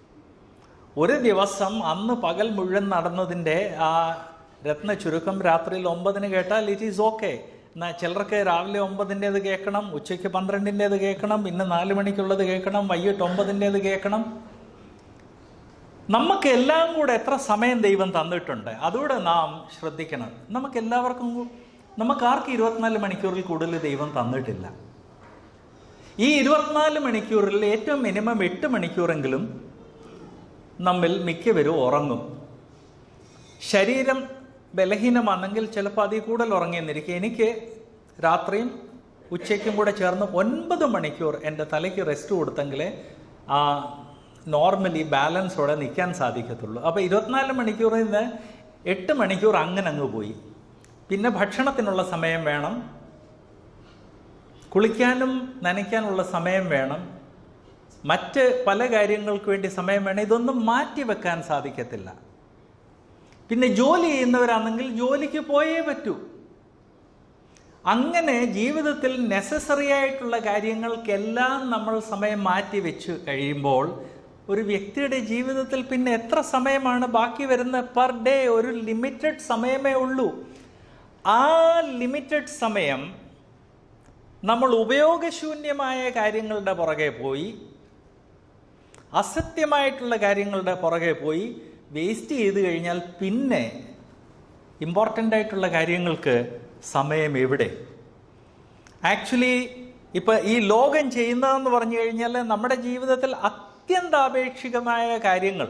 ഒരു ദിവസം അന്ന് പകൽ മുഴുവൻ നടന്നതിൻ്റെ ആ രത്ന ചുരുക്കം രാത്രിയിൽ ഒമ്പതിന് കേട്ടാൽ ഇറ്റ് ഈസ് ഓക്കെ എന്നാൽ ചിലർക്ക് രാവിലെ ഒമ്പതിൻ്റേത് കേൾക്കണം ഉച്ചയ്ക്ക് പന്ത്രണ്ടിൻ്റേത് കേൾക്കണം ഇന്ന് നാല് മണിക്കുള്ളത് കേൾക്കണം വൈകിട്ട് ഒമ്പതിൻ്റേത് കേൾക്കണം നമുക്ക് എല്ലാം കൂടെ എത്ര സമയം ദൈവം തന്നിട്ടുണ്ട് അതുകൂടെ നാം ശ്രദ്ധിക്കണം നമുക്ക് എല്ലാവർക്കും കൂ- നമുക്ക് ആർക്കും ഇരുപത്തിനാല് മണിക്കൂറിൽ കൂടുതൽ ദൈവം തന്നിട്ടില്ല ഈ ഇരുപത്തിനാല് മണിക്കൂറിൽ ഏറ്റവും മിനിമം എട്ട് മണിക്കൂറെങ്കിലും നമ്മിൽ മിക്കവരും ഉറങ്ങും ശരീരം ബലഹീനമാണെങ്കിൽ ചിലപ്പോൾ അതിൽ കൂടുതൽ ഉറങ്ങിയെന്നിരിക്കും എനിക്ക് രാത്രിയും ഉച്ചയ്ക്കും കൂടെ ചേർന്ന് ഒൻപത് മണിക്കൂർ എൻ്റെ തലയ്ക്ക് റെസ്റ്റ് കൊടുത്തെങ്കിലേ ആ നോർമലി ബാലൻസോടെ നിൽക്കാൻ സാധിക്കത്തുള്ളൂ അപ്പോൾ ഇരുപത്തിനാല് മണിക്കൂറിൽ നിന്ന് എട്ട് മണിക്കൂർ അങ്ങനെ അങ്ങ് പോയി പിന്നെ ഭക്ഷണത്തിനുള്ള സമയം വേണം കുളിക്കാനും നനയ്ക്കാനുള്ള സമയം വേണം മറ്റ് പല കാര്യങ്ങൾക്ക് വേണ്ടി സമയം വേണം ഇതൊന്നും മാറ്റി വെക്കാൻ സാധിക്കത്തില്ല പിന്നെ ജോലി ചെയ്യുന്നവരാണെങ്കിൽ ജോലിക്ക് പോയേ പറ്റൂ അങ്ങനെ ജീവിതത്തിൽ നെസസറി ആയിട്ടുള്ള കാര്യങ്ങൾക്കെല്ലാം നമ്മൾ സമയം മാറ്റി വെച്ച് കഴിയുമ്പോൾ ഒരു വ്യക്തിയുടെ ജീവിതത്തിൽ പിന്നെ എത്ര സമയമാണ് ബാക്കി വരുന്ന പെർ ഡേ ഒരു ലിമിറ്റഡ് സമയമേ ഉള്ളൂ ആ ലിമിറ്റഡ് സമയം നമ്മൾ ഉപയോഗശൂന്യമായ കാര്യങ്ങളുടെ പുറകെ പോയി അസത്യമായിട്ടുള്ള കാര്യങ്ങളുടെ പുറകെ പോയി വേസ്റ്റ് ചെയ്ത് കഴിഞ്ഞാൽ പിന്നെ ഇമ്പോർട്ടൻ്റ് ആയിട്ടുള്ള കാര്യങ്ങൾക്ക് സമയം എവിടെ ആക്ച്വലി ഇപ്പം ഈ ലോകം ചെയ്യുന്നതെന്ന് പറഞ്ഞു കഴിഞ്ഞാൽ നമ്മുടെ ജീവിതത്തിൽ അത്യന്താപേക്ഷികമായ കാര്യങ്ങൾ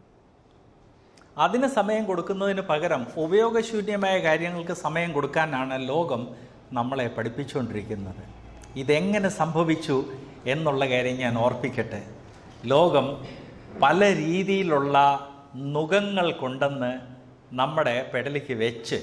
അതിന് സമയം കൊടുക്കുന്നതിന് പകരം ഉപയോഗശൂന്യമായ കാര്യങ്ങൾക്ക് സമയം കൊടുക്കാനാണ് ലോകം നമ്മളെ പഠിപ്പിച്ചുകൊണ്ടിരിക്കുന്നത് ഇതെങ്ങനെ സംഭവിച്ചു എന്നുള്ള കാര്യം ഞാൻ ഓർപ്പിക്കട്ടെ ലോകം പല രീതിയിലുള്ള നുഖങ്ങൾ കൊണ്ടെന്ന് നമ്മുടെ പെടലിക്ക് വെച്ച്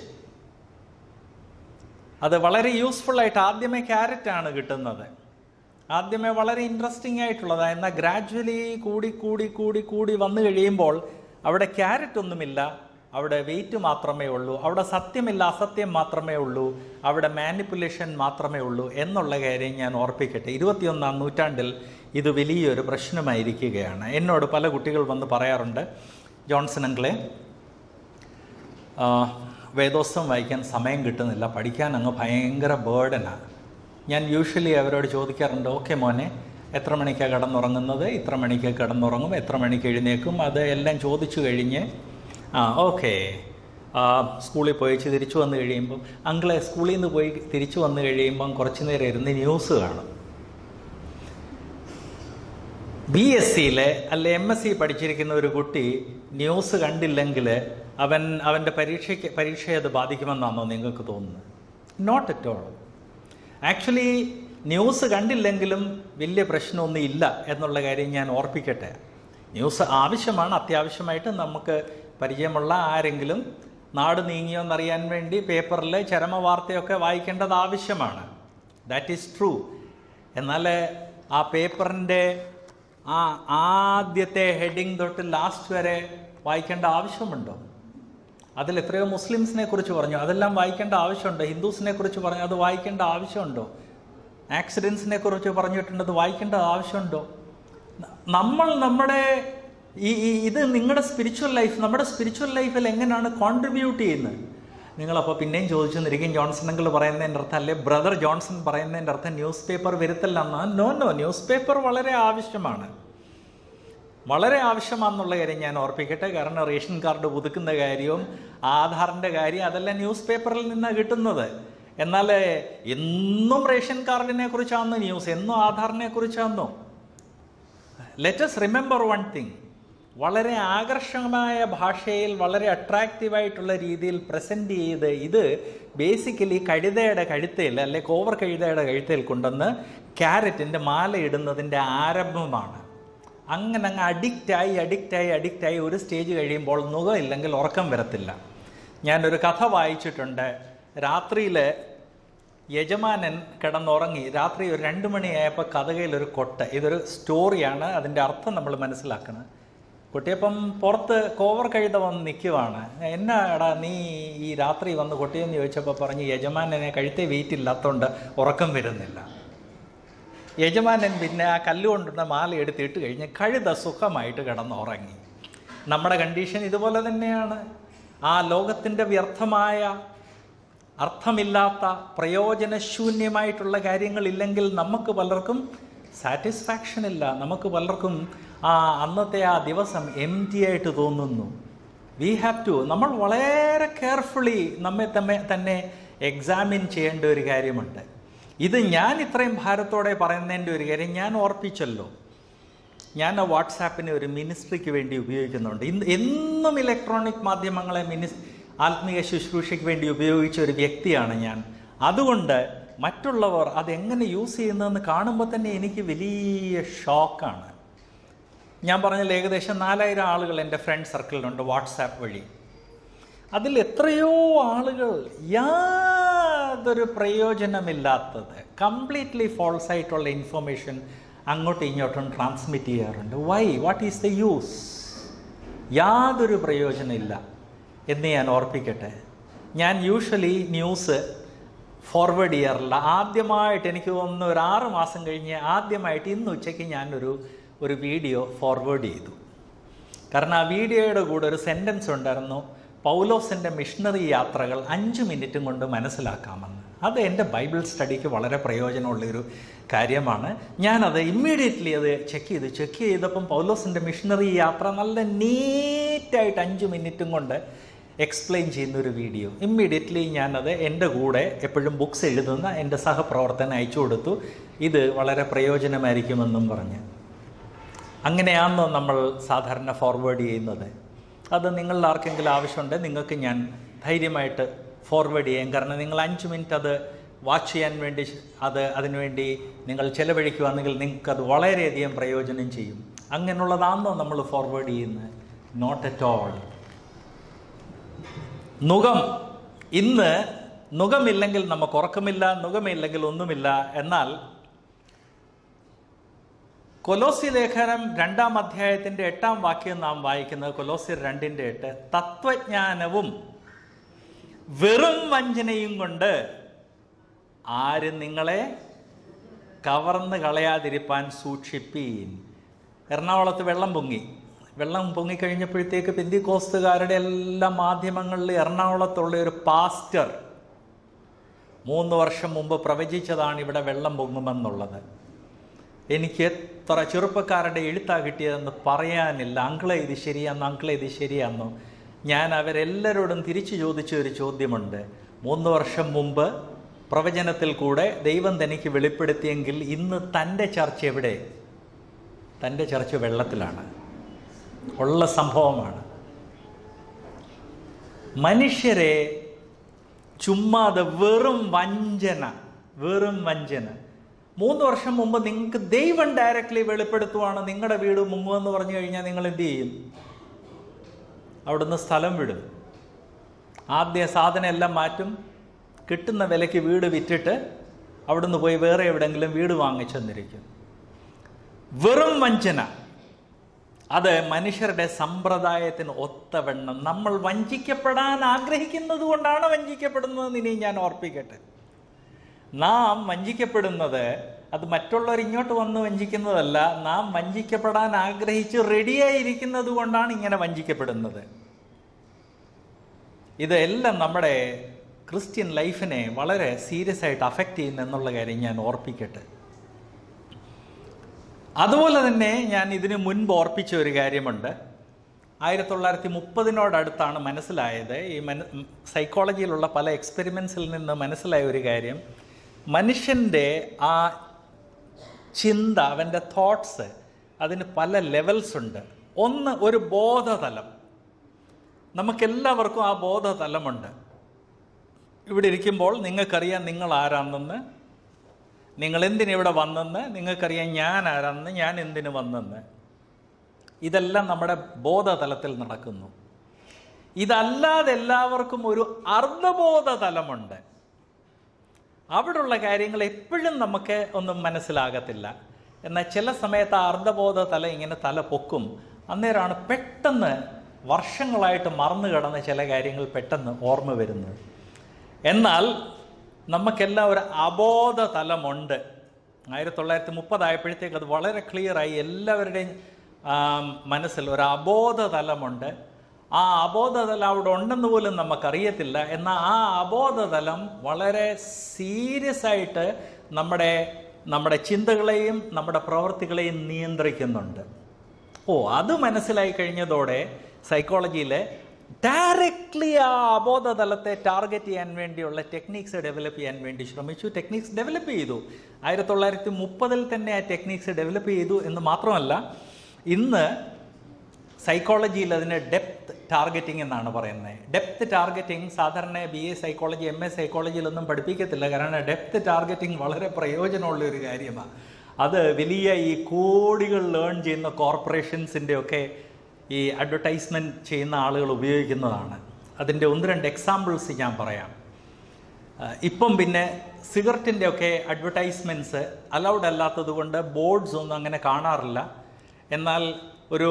അത് വളരെ യൂസ്ഫുൾ ആയിട്ട് ആദ്യമേ ക്യാരറ്റ് ആണ് കിട്ടുന്നത് ആദ്യമേ വളരെ ഇൻട്രസ്റ്റിംഗ് ആയിട്ടുള്ളതാണ് എന്നാൽ ഗ്രാജ്വലി കൂടി കൂടി കൂടി കൂടി വന്നു കഴിയുമ്പോൾ അവിടെ ക്യാരറ്റ് ഒന്നുമില്ല അവിടെ വെയിറ്റ് മാത്രമേ ഉള്ളൂ അവിടെ സത്യമില്ല അസത്യം മാത്രമേ ഉള്ളൂ അവിടെ മാനിപ്പുലേഷൻ മാത്രമേ ഉള്ളൂ എന്നുള്ള കാര്യം ഞാൻ ഓർപ്പിക്കട്ടെ ഇരുപത്തിയൊന്നാം നൂറ്റാണ്ടിൽ ഇത് വലിയൊരു പ്രശ്നമായിരിക്കുകയാണ് എന്നോട് പല കുട്ടികൾ വന്ന് പറയാറുണ്ട് ജോൺസൺ അങ്കിളെ ആ, വേദോസ്തം വായിക്കാൻ സമയം കിട്ടുന്നില്ല പഠിക്കാൻ അങ്ങ് ഭയങ്കര ബേർഡനാണ് ഞാൻ യൂഷ്വലി അവരോട് ചോദിക്കാറുണ്ട് ഓക്കെ മോനെ എത്ര മണിക്കാണ് കിടന്നുറങ്ങുന്നത് ഇത്ര മണിക്ക് കിടന്നുറങ്ങും എത്ര മണിക്ക് എഴുന്നേക്കും അത് എല്ലാം ചോദിച്ചു കഴിഞ്ഞ് ആ ഓക്കെ സ്കൂളിൽ പോയി തിരിച്ചു വന്നു കഴിയുമ്പം അങ്കിളെ സ്കൂളിൽ നിന്ന് പോയി തിരിച്ചു വന്നു കഴിയുമ്പം കുറച്ച് നേരം ഇരുന്ന് ന്യൂസ് കാണും ബി എസ് സിയിലെ അല്ലെ എം എസ് സി പഠിച്ചിരിക്കുന്ന ഒരു കുട്ടി ന്യൂസ് കണ്ടില്ലെങ്കിൽ അവൻ അവൻ്റെ പരീക്ഷയ്ക്ക് പരീക്ഷയെ അത് ബാധിക്കുമെന്നാണോ നിങ്ങൾക്ക് തോന്നുന്നത് not at all actually news കണ്ടില്ലെങ്കിലും വലിയ പ്രശ്നമൊന്നും ഇല്ല എന്നുള്ള കാര്യം ഞാൻ ഓർപ്പിക്കട്ടെ ന്യൂസ് ആവശ്യമാണ് അത്യാവശ്യമായിട്ട് നമുക്ക് പരിചയമുള്ള ആരെങ്കിലും നാട് നീങ്ങിയോ എന്നറിയാൻ വേണ്ടി പേപ്പറിൽ ചരമ വാർത്തയൊക്കെ വായിക്കേണ്ടത് ആവശ്യമാണ് ദാറ്റ് ഈസ് ട്രൂ എന്നാൽ ആ പേപ്പറിൻ്റെ ആ ആദ്യത്തെ ഹെഡിങ് തൊട്ട് ലാസ്റ്റ് വരെ വായിക്കേണ്ട ആവശ്യമുണ്ടോ അതിൽ എത്രയോ മുസ്ലിംസിനെ കുറിച്ച് പറഞ്ഞു അതെല്ലാം വായിക്കേണ്ട ആവശ്യമുണ്ടോ ഹിന്ദുസിനെ കുറിച്ച് പറഞ്ഞു അത് വായിക്കേണ്ട ആവശ്യമുണ്ടോ ആക്സിഡൻസിനെ കുറിച്ച് പറഞ്ഞിട്ടുണ്ട് അത് വായിക്കേണ്ട ആവശ്യമുണ്ടോ ന- നമ്മൾ നമ്മുടെ ഈ ഈ- ഇത് നിങ്ങളുടെ സ്പിരിച്വൽ ലൈഫ് നമ്മുടെ സ്പിരിച്വൽ ലൈഫിൽ എങ്ങനെയാണ് കോൺട്രിബ്യൂട്ട് ചെയ്യുന്നത് നിങ്ങളപ്പോൾ പിന്നെയും ചോദിച്ചു നിരിക്കും ജോൺസൺ അങ്കിൾ പറയുന്നതിൻ്റെ അർത്ഥം അല്ലെ ബ്രദർ ജോൺസൺ പറയുന്നതിൻ്റെ അർത്ഥം ന്യൂസ് പേപ്പർ വരുത്തല്ല എന്നാ നോ നോ ന്യൂസ് പേപ്പർ വളരെ ആവശ്യമാണ് വളരെ ആവശ്യമാണെന്നുള്ള കാര്യം ഞാൻ ഓർപ്പിക്കട്ടെ കാരണം റേഷൻ കാർഡ് പുതുക്കുന്ന കാര്യവും ആധാറിൻ്റെ കാര്യം അതെല്ലാം ന്യൂസ് പേപ്പറിൽ നിന്നാണ് കിട്ടുന്നത് എന്നാൽ എന്നും റേഷൻ കാർഡിനെ കുറിച്ചാണെന്ന് ന്യൂസ് എന്നും ആധാറിനെ കുറിച്ചാണെന്നോ ലെറ്റസ് റിമെമ്പർ വൺ തിങ് വളരെ ആകർഷകമായ ഭാഷയിൽ വളരെ അട്രാക്റ്റീവായിട്ടുള്ള രീതിയിൽ പ്രസൻറ്റ് ചെയ്ത് ഇത് ബേസിക്കലി കഴുതയുടെ കഴുത്തയിൽ അല്ലെ കോവർ കഴുതയുടെ കഴുത്തയിൽ കൊണ്ടുവന്ന് ക്യാരറ്റിൻ്റെ മാല ഇടുന്നതിൻ്റെ ആരംഭമാണ് അങ്ങനെ അങ്ങ് അഡിക്റ്റായി അഡിക്റ്റായി അഡിക്റ്റായി ഒരു സ്റ്റേജ് കഴിയുമ്പോൾ നുഖമില്ലെങ്കിൽ ഉറക്കം വരത്തില്ല ഞാനൊരു കഥ വായിച്ചിട്ടുണ്ട് രാത്രിയിൽ യജമാനൻ കിടന്നുറങ്ങി രാത്രി ഒരു രണ്ട് മണിയായപ്പോൾ കഥകയിൽ ഒരു കൊട്ട ഇതൊരു സ്റ്റോറിയാണ് അതിൻ്റെ അർത്ഥം നമ്മൾ മനസ്സിലാക്കണം കുട്ടിയപ്പം പുറത്ത് കോവർ കഴുത വന്ന് നിൽക്കുവാണ് എന്നാടാ നീ ഈ രാത്രി വന്ന് കൊട്ടിയെന്ന് ചോദിച്ചപ്പോൾ പറഞ്ഞ് യജമാനനെ കഴുത്തെ വെയിറ്റ് ഇല്ലാത്തതുകൊണ്ട് ഉറക്കം വരുന്നില്ല യജമാനൻ പിന്നെ ആ കല്ലുകൊണ്ടുള്ള മാല എടുത്തിട്ട് കഴിഞ്ഞ് കഴുത സുഖമായിട്ട് കിടന്നുറങ്ങി നമ്മുടെ കണ്ടീഷൻ ഇതുപോലെ തന്നെയാണ് ആ ലോകത്തിൻ്റെ വ്യർത്ഥമായ അർത്ഥമില്ലാത്ത പ്രയോജനശൂന്യമായിട്ടുള്ള കാര്യങ്ങളില്ലെങ്കിൽ നമുക്ക് പലർക്കും സാറ്റിസ്ഫാക്ഷൻ ഇല്ല നമുക്ക് പലർക്കും ആ അന്നത്തെ ആ ദിവസം എം ടി ആയിട്ട് തോന്നുന്നു വി ഹാവ് ടു നമ്മൾ വളരെ കെയർഫുള്ളി നമ്മെ തമ്മെ തന്നെ എക്സാമിൻ ചെയ്യേണ്ട ഒരു കാര്യമുണ്ട് ഇത് ഞാൻ ഇത്രയും ഭാരത്തോടെ പറയുന്നതിൻ്റെ ഒരു കാര്യം ഞാൻ ഓർപ്പിച്ചല്ലോ ഞാൻ വാട്സാപ്പിനെ ഒരു മിനിസ്ട്രിക്ക് വേണ്ടി ഉപയോഗിക്കുന്നുണ്ട് ഇന്ന് എന്നും ഇലക്ട്രോണിക് മാധ്യമങ്ങളെ മിനിസ് ആത്മീയ ശുശ്രൂഷയ്ക്ക് വേണ്ടി ഉപയോഗിച്ച ഒരു വ്യക്തിയാണ് ഞാൻ അതുകൊണ്ട് മറ്റുള്ളവർ അതെങ്ങനെ യൂസ് ചെയ്യുന്നതെന്ന് കാണുമ്പോൾ തന്നെ എനിക്ക് വലിയ ഷോക്കാണ് ഞാൻ പറഞ്ഞാൽ ഏകദേശം നാലായിരം ആളുകൾ എൻ്റെ ഫ്രണ്ട് സർക്കിളിലുണ്ട് വാട്സാപ്പ് വഴി അതിൽ എത്രയോ ആളുകൾ യാതൊരു പ്രയോജനമില്ലാത്തത് കംപ്ലീറ്റ്ലി ഫോൾസ് ആയിട്ടുള്ള ഇൻഫർമേഷൻ അങ്ങോട്ടും ഇങ്ങോട്ടും ട്രാൻസ്മിറ്റ് ചെയ്യാറുണ്ട് why what is the use യാതൊരു പ്രയോജനമില്ല എന്ന് ഞാൻ ഓർപ്പിക്കട്ടെ ഞാൻ യൂഷ്വലി ന്യൂസ് ഫോർവേഡ് ചെയ്യാറില്ല ആദ്യമായിട്ട് എനിക്ക് തോന്നുന്നു ഒരു ആറ് മാസം കഴിഞ്ഞ് ആദ്യമായിട്ട് ഇന്ന് ഉച്ചയ്ക്ക് ഞാനൊരു ഒരു വീഡിയോ ഫോർവേഡ് ചെയ്തു കാരണം ആ വീഡിയോയുടെ കൂടെ ഒരു സെൻറ്റൻസ് ഉണ്ടായിരുന്നു പൗലോസിൻ്റെ മിഷണറി യാത്രകൾ അഞ്ച് മിനിറ്റും കൊണ്ട് മനസ്സിലാക്കാമെന്ന് അത് എൻ്റെ ബൈബിൾ സ്റ്റഡിക്ക് വളരെ പ്രയോജനമുള്ളൊരു കാര്യമാണ് ഞാനത് ഇമ്മീഡിയറ്റ്ലി അത് ചെക്ക് ചെയ്തു ചെക്ക് ചെയ്തപ്പം പൗലോസിൻ്റെ മിഷണറി യാത്ര നല്ല നീറ്റായിട്ട് അഞ്ച് മിനിറ്റും കൊണ്ട് എക്സ്പ്ലെയിൻ ചെയ്യുന്ന ഒരു വീഡിയോ ഇമ്മീഡിയറ്റ്ലി ഞാനത് എൻ്റെ കൂടെ എപ്പോഴും ബുക്സ് എഴുതുന്ന എൻ്റെ സഹപ്രവർത്തനം അയച്ചു കൊടുത്തു ഇത് വളരെ പ്രയോജനമായിരിക്കുമെന്നും പറഞ്ഞ് അങ്ങനെയാണോ നമ്മൾ സാധാരണ ഫോർവേഡ് ചെയ്യുന്നത് അത് നിങ്ങളിൽ ആർക്കെങ്കിലും ആവശ്യമുണ്ടെങ്കിൽ നിങ്ങൾക്ക് ഞാൻ ധൈര്യമായിട്ട് ഫോർവേഡ് ചെയ്യാം കാരണം നിങ്ങൾ അഞ്ച് മിനിറ്റ് അത് വാച്ച് ചെയ്യാൻ വേണ്ടി അത് അതിനുവേണ്ടി നിങ്ങൾ ചിലവഴിക്കുകയാണെങ്കിൽ നിങ്ങൾക്കത് വളരെയധികം പ്രയോജനം ചെയ്യും അങ്ങനെയുള്ളതാണോ നമ്മൾ ഫോർവേഡ് ചെയ്യുന്നത് നോട്ട് അറ്റ് ഓൾ നുകം ഇന്ന് നുകമില്ലെങ്കിൽ നമുക്ക് ഉറക്കമില്ല നുകമില്ലെങ്കിൽ ഒന്നുമില്ല എന്നാൽ കൊലോസി ലേഖനം രണ്ടാം അധ്യായത്തിന്റെ എട്ടാം വാക്യം നാം വായിക്കുന്നത് കൊലോസി രണ്ടിന്റെ എട്ട് തത്വജ്ഞാനവും വെറും വഞ്ചനയും കൊണ്ട് ആരും നിങ്ങളെ കവർന്ന് കളയാതിരിപ്പാൻ സൂക്ഷിപ്പീൻ എറണാകുളത്ത് വെള്ളം പൊങ്ങി വെള്ളം പൊങ്ങിക്കഴിഞ്ഞപ്പോഴത്തേക്ക് പെന്തിക്കോസ്തുകാരുടെ എല്ലാ മാധ്യമങ്ങളിൽ എറണാകുളത്തുള്ള ഒരു പാസ്റ്റർ മൂന്ന് വർഷം മുമ്പ് പ്രവചിച്ചതാണ് ഇവിടെ വെള്ളം പൊങ്ങുമെന്നുള്ളത് എനിക്ക് എത്ര ചെറുപ്പക്കാരുടെ എഴുത്താ കിട്ടിയതെന്ന് പറയാനില്ല അങ്കിളെ ഇത് ശരിയാന്നോ അങ്കിളെ ഇത് ശരിയാന്നോ ഞാൻ അവരെല്ലാവരോടും തിരിച്ചു ചോദിച്ച ഒരു ചോദ്യമുണ്ട് മൂന്ന് വർഷം മുമ്പ് പ്രവചനത്തിൽ കൂടെ ദൈവം തനിക്ക് വെളിപ്പെടുത്തിയെങ്കിൽ ഇന്ന് തൻ്റെ ചർച്ച എവിടെ തൻ്റെ ചർച്ച വെള്ളത്തിലാണ് ഉള്ള സംഭവമാണ് മനുഷ്യരെ ചുമ്മാതെ വെറും വഞ്ചന വെറും വഞ്ചന മൂന്ന് വർഷം മുമ്പ് നിങ്ങൾക്ക് ദൈവം ഡയറക്റ്റ്ലി വെളിപ്പെടുത്തുവാണ് നിങ്ങളുടെ വീട് മുങ്ങുമെന്ന് പറഞ്ഞു കഴിഞ്ഞാൽ നിങ്ങൾ എന്ത് ചെയ്യും അവിടുന്ന് സ്ഥലം വിടും ആദ്യ സാധനം എല്ലാം മാറ്റും കിട്ടുന്ന വിലയ്ക്ക് വീട് വിറ്റിട്ട് അവിടുന്ന് പോയി വേറെ എവിടെയെങ്കിലും വീട് വാങ്ങിച്ചെന്നിരിക്കും വെറും വഞ്ചന അത് മനുഷ്യരുടെ സമ്പ്രദായത്തിന് ഒത്തവണ്ണം നമ്മൾ വഞ്ചിക്കപ്പെടാൻ ആഗ്രഹിക്കുന്നത് കൊണ്ടാണ് വഞ്ചിക്കപ്പെടുന്നതെന്ന് ഇനി ഞാൻ ഓർപ്പിക്കട്ടെ നാം വഞ്ചിക്കപ്പെടുന്നത് അത് മറ്റുള്ളവർ ഇങ്ങോട്ട് വന്ന് വഞ്ചിക്കുന്നതല്ല നാം വഞ്ചിക്കപ്പെടാൻ ആഗ്രഹിച്ച് റെഡിയായിരിക്കുന്നത് കൊണ്ടാണ് ഇങ്ങനെ വഞ്ചിക്കപ്പെടുന്നത് ഇതെല്ലാം നമ്മുടെ ക്രിസ്ത്യൻ ലൈഫിനെ വളരെ സീരിയസ് ആയിട്ട് അഫക്റ്റ് ചെയ്യുന്നു എന്നുള്ള കാര്യം ഞാൻ ഓർപ്പിക്കട്ടെ അതുപോലെ തന്നെ ഞാൻ ഇതിനു മുൻപ് ഓർപ്പിച്ച ഒരു കാര്യമുണ്ട് ആയിരത്തി തൊള്ളായിരത്തി മുപ്പതിനോടടുത്താണ് മനസ്സിലായത് ഈ മന സൈക്കോളജിയിലുള്ള പല എക്സ്പെരിമെൻസിൽ നിന്ന് മനസ്സിലായ ഒരു കാര്യം മനുഷ്യൻ്റെ ആ ചിന്ത അവൻ്റെ തോട്ട്സ് അതിന് പല ലെവൽസ് ഉണ്ട് ഒന്ന് ഒരു ബോധതലം നമുക്കെല്ലാവർക്കും ആ ബോധതലമുണ്ട് ഇവിടെ ഇരിക്കുമ്പോൾ നിങ്ങൾക്കറിയാം നിങ്ങൾ ആരാണെന്ന് നിങ്ങൾ എന്തിനിവിടെ വന്നെന്ന് നിങ്ങൾക്കറിയാം ഞാൻ ആരാണെന്ന് ഞാൻ എന്തിനു വന്നെന്ന് ഇതെല്ലാം നമ്മുടെ ബോധതലത്തിൽ നടക്കുന്നു ഇതല്ലാതെ എല്ലാവർക്കും ഒരു അർദ്ധബോധ തലമുണ്ട് അവിടെയുള്ള കാര്യങ്ങൾ എപ്പോഴും നമുക്ക് ഒന്നും മനസ്സിലാകത്തില്ല എന്നാൽ ചില സമയത്ത് ആ അർദ്ധബോധ തല ഇങ്ങനെ തല പൊക്കും അന്നേരമാണ് പെട്ടെന്ന് വർഷങ്ങളായിട്ട് മറന്നു കിടന്ന ചില കാര്യങ്ങൾ പെട്ടെന്ന് ഓർമ്മ വരുന്നത് എന്നാൽ നമുക്കെല്ലാം ഒരു അബോധ തലമുണ്ട് ആയിരത്തി തൊള്ളായിരത്തി മുപ്പതായപ്പോഴത്തേക്ക് അത് വളരെ ക്ലിയറായി എല്ലാവരുടെയും ആ, മനസ്സിൽ ഒരു അബോധ തലമുണ്ട് ആ അബോധതലം അവിടെ ഉണ്ടെന്ന് പോലും നമുക്കറിയത്തില്ല എന്നാൽ ആ അബോധതലം വളരെ സീരിയസ് ആയിട്ട് നമ്മുടെ നമ്മുടെ ചിന്തകളെയും നമ്മുടെ പ്രവൃത്തികളെയും നിയന്ത്രിക്കുന്നുണ്ട് ഓ അത് മനസ്സിലായി കഴിഞ്ഞതോടെ സൈക്കോളജിയിൽ ഡയറക്റ്റ്ലി ആ അബോധതലത്തെ ടാർഗറ്റ് ചെയ്യാൻ വേണ്ടിയുള്ള ടെക്നീക്സ് ഡെവലപ്പ് ചെയ്യാൻ വേണ്ടി ശ്രമിച്ചു ടെക്നീക്സ് ഡെവലപ്പ് ചെയ്തു ആയിരത്തി തൊള്ളായിരത്തി മുപ്പതിൽ തന്നെ ആ ടെക്നീക്സ് ഡെവലപ്പ് ചെയ്തു എന്ന് മാത്രമല്ല ഇന്ന് സൈക്കോളജിയിൽ അതിന് ഡെപ്ത് ടാർഗറ്റിംഗ് എന്നാണ് പറയുന്നത് ഡെപ്ത് ടാർഗറ്റിംഗ് സാധാരണ B A psychology M A സൈക്കോളജിയിലൊന്നും പഠിപ്പിക്കത്തില്ല കാരണം ഡെപ്ത് ടാർഗറ്റിംഗ് വളരെ പ്രയോജനമുള്ള ഒരു കാര്യമാണ് അത് വലിയ ഈ കോടികൾ ലേൺ ചെയ്യുന്ന കോർപ്പറേഷൻസിൻ്റെ ഒക്കെ ഈ അഡ്വർടൈസ്മെൻറ്റ് ചെയ്യുന്ന ആളുകൾ ഉപയോഗിക്കുന്നതാണ് അതിൻ്റെ ഒന്ന് രണ്ട് എക്സാമ്പിൾസ് ഞാൻ പറയാം ആ, ഇപ്പം പിന്നെ സിഗരറ്റിൻ്റെ ഒക്കെ അഡ്വർടൈസ്മെൻറ്റ്സ് അലൗഡ് അല്ലാത്തത് കൊണ്ട് ബോർഡ്സ് ഒന്നും അങ്ങനെ കാണാറില്ല എന്നാൽ ഒരു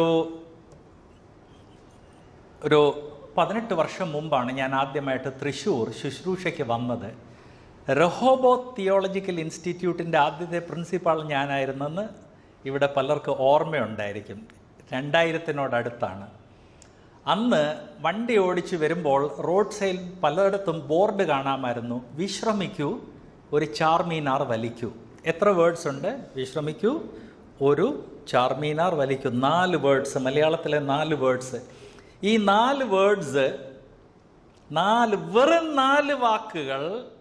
ഒരു പതിനെട്ട് വർഷം മുമ്പാണ് ഞാൻ ആദ്യമായിട്ട് തൃശ്ശൂർ ശുശ്രൂഷയ്ക്ക് വന്നത് റഹോബോത്ത് തിയോളജിക്കൽ ഇൻസ്റ്റിറ്റ്യൂട്ടിൻ്റെ ആദ്യത്തെ പ്രിൻസിപ്പാൾ ഞാനായിരുന്നെന്ന് ഇവിടെ പലർക്ക് ഓർമ്മയുണ്ടായിരിക്കും രണ്ടായിരത്തിനോടടുത്താണ് അന്ന് വണ്ടി ഓടിച്ച് വരുമ്പോൾ റോഡ് സൈഡിൽ പലയിടത്തും ബോർഡ് കാണാമായിരുന്നു വിശ്രമിക്കൂ ഒരു ചാർമീനാർ വലിക്കൂ എത്ര വേർഡ്സ് ഉണ്ട് വിശ്രമിക്കൂ ഒരു ചാർമീനാർ വലിക്കൂ നാല് വേർഡ്സ് മലയാളത്തിലെ നാല് വേർഡ്സ് ഈ നാല് വേർഡ്സ് നാല് വെറും നാല് വാക്കുകൾ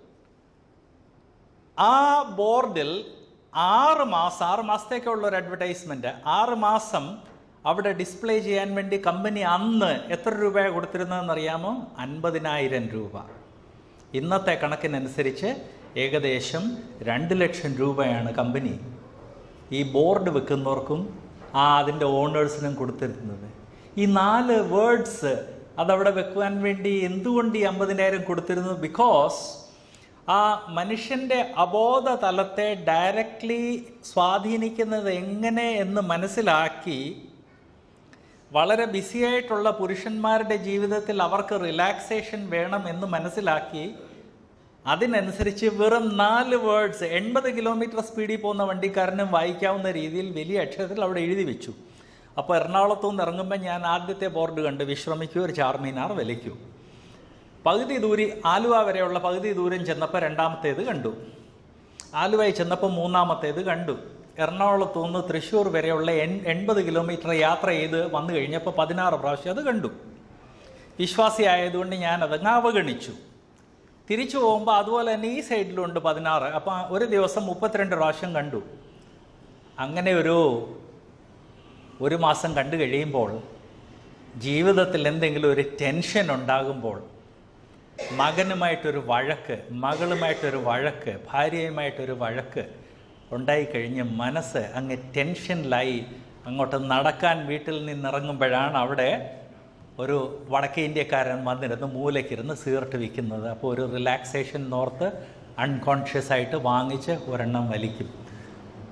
ആ ബോർഡിൽ ആറ് മാസം ആറ് മാസത്തേക്കുള്ള ഒരു അഡ്വർടൈസ്മെന്റ് ആറ് മാസം അവിടെ ഡിസ്പ്ലേ ചെയ്യാൻ വേണ്ടി കമ്പനി അന്ന് എത്ര രൂപയാണ് കൊടുത്തിരുന്നതെന്ന് അറിയാമോ അൻപതിനായിരം രൂപ ഇന്നത്തെ കണക്കിനനുസരിച്ച് ഏകദേശം രണ്ട് ലക്ഷം രൂപയാണ് കമ്പനി ഈ ബോർഡ് വെക്കുന്നവർക്കും ആ അതിൻ്റെ ഓണേഴ്സിനും കൊടുത്തിരുന്നത് ഈ നാല് വേർഡ്സ് അതവിടെ വെക്കുവാൻ വേണ്ടി എന്തുകൊണ്ട് ഈ അമ്പതിനായിരം കൊടുത്തിരുന്നു ബിക്കോസ് ആ മനുഷ്യൻ്റെ അബോധ തലത്തെ ഡയറക്റ്റ്ലി സ്വാധീനിക്കുന്നത് എങ്ങനെ എന്ന് മനസ്സിലാക്കി വളരെ ബിസി ആയിട്ടുള്ള പുരുഷന്മാരുടെ ജീവിതത്തിൽ അവർക്ക് റിലാക്സേഷൻ വേണം എന്ന് മനസ്സിലാക്കി അതിനനുസരിച്ച് വെറും നാല് വേർഡ്സ് എൺപത് കിലോമീറ്റർ സ്പീഡിൽ പോകുന്ന വണ്ടിക്കാരനും വായിക്കാവുന്ന രീതിയിൽ വലിയ അക്ഷരത്തിൽ അവിടെ എഴുതി വെച്ചു അപ്പോൾ എറണാകുളത്തു നിന്ന് ഇറങ്ങുമ്പോൾ ഞാൻ ആദ്യത്തെ ബോർഡ് കണ്ട് വിശ്രമിക്കൂ ഒരു ചാർമീനാർ വലിക്കൂ പകുതി ദൂരി ആലുവ വരെയുള്ള പകുതി ദൂരം ചെന്നപ്പോൾ രണ്ടാമത്തേത് കണ്ടു ആലുവയിൽ ചെന്നപ്പോൾ മൂന്നാമത്തേത് കണ്ടു എറണാകുളത്തു നിന്ന് തൃശ്ശൂർ വരെയുള്ള എൺ എൺപത് കിലോമീറ്റർ യാത്ര ചെയ്ത് വന്നു കഴിഞ്ഞപ്പോൾ പതിനാറ് പ്രാവശ്യം അത് കണ്ടു വിശ്വാസിയായതുകൊണ്ട് ഞാൻ അതങ്ങ് അവഗണിച്ചു തിരിച്ചു പോകുമ്പോൾ അതുപോലെ തന്നെ ഈ സൈഡിലുണ്ട് പതിനാറ് അപ്പോൾ ഒരു ദിവസം മുപ്പത്തിരണ്ട് പ്രാവശ്യം കണ്ടു അങ്ങനെ ഒരു ഒരു മാസം കണ്ടു കഴിയുമ്പോൾ ജീവിതത്തിൽ എന്തെങ്കിലും ഒരു ടെൻഷൻ ഉണ്ടാകുമ്പോൾ മകനുമായിട്ടൊരു വഴക്ക് മകളുമായിട്ടൊരു വഴക്ക് ഭാര്യയുമായിട്ടൊരു വഴക്ക് ഉണ്ടായിക്കഴിഞ്ഞ് മനസ്സ് അങ്ങ് ടെൻഷനിലായി അങ്ങോട്ട് നടക്കാൻ വീട്ടിൽ നിന്നിറങ്ങുമ്പോഴാണ് അവിടെ ഒരു വടക്കേ ഇന്ത്യക്കാരൻ വന്നിരുന്ന് മൂലയ്ക്കിരുന്ന് സീർട്ട് വിൽക്കുന്നത് അപ്പോൾ ഒരു റിലാക്സേഷൻ നോർത്ത് അൺകോൺഷ്യസ് ആയിട്ട് വാങ്ങിച്ച് ഒരെണ്ണം വലിക്കും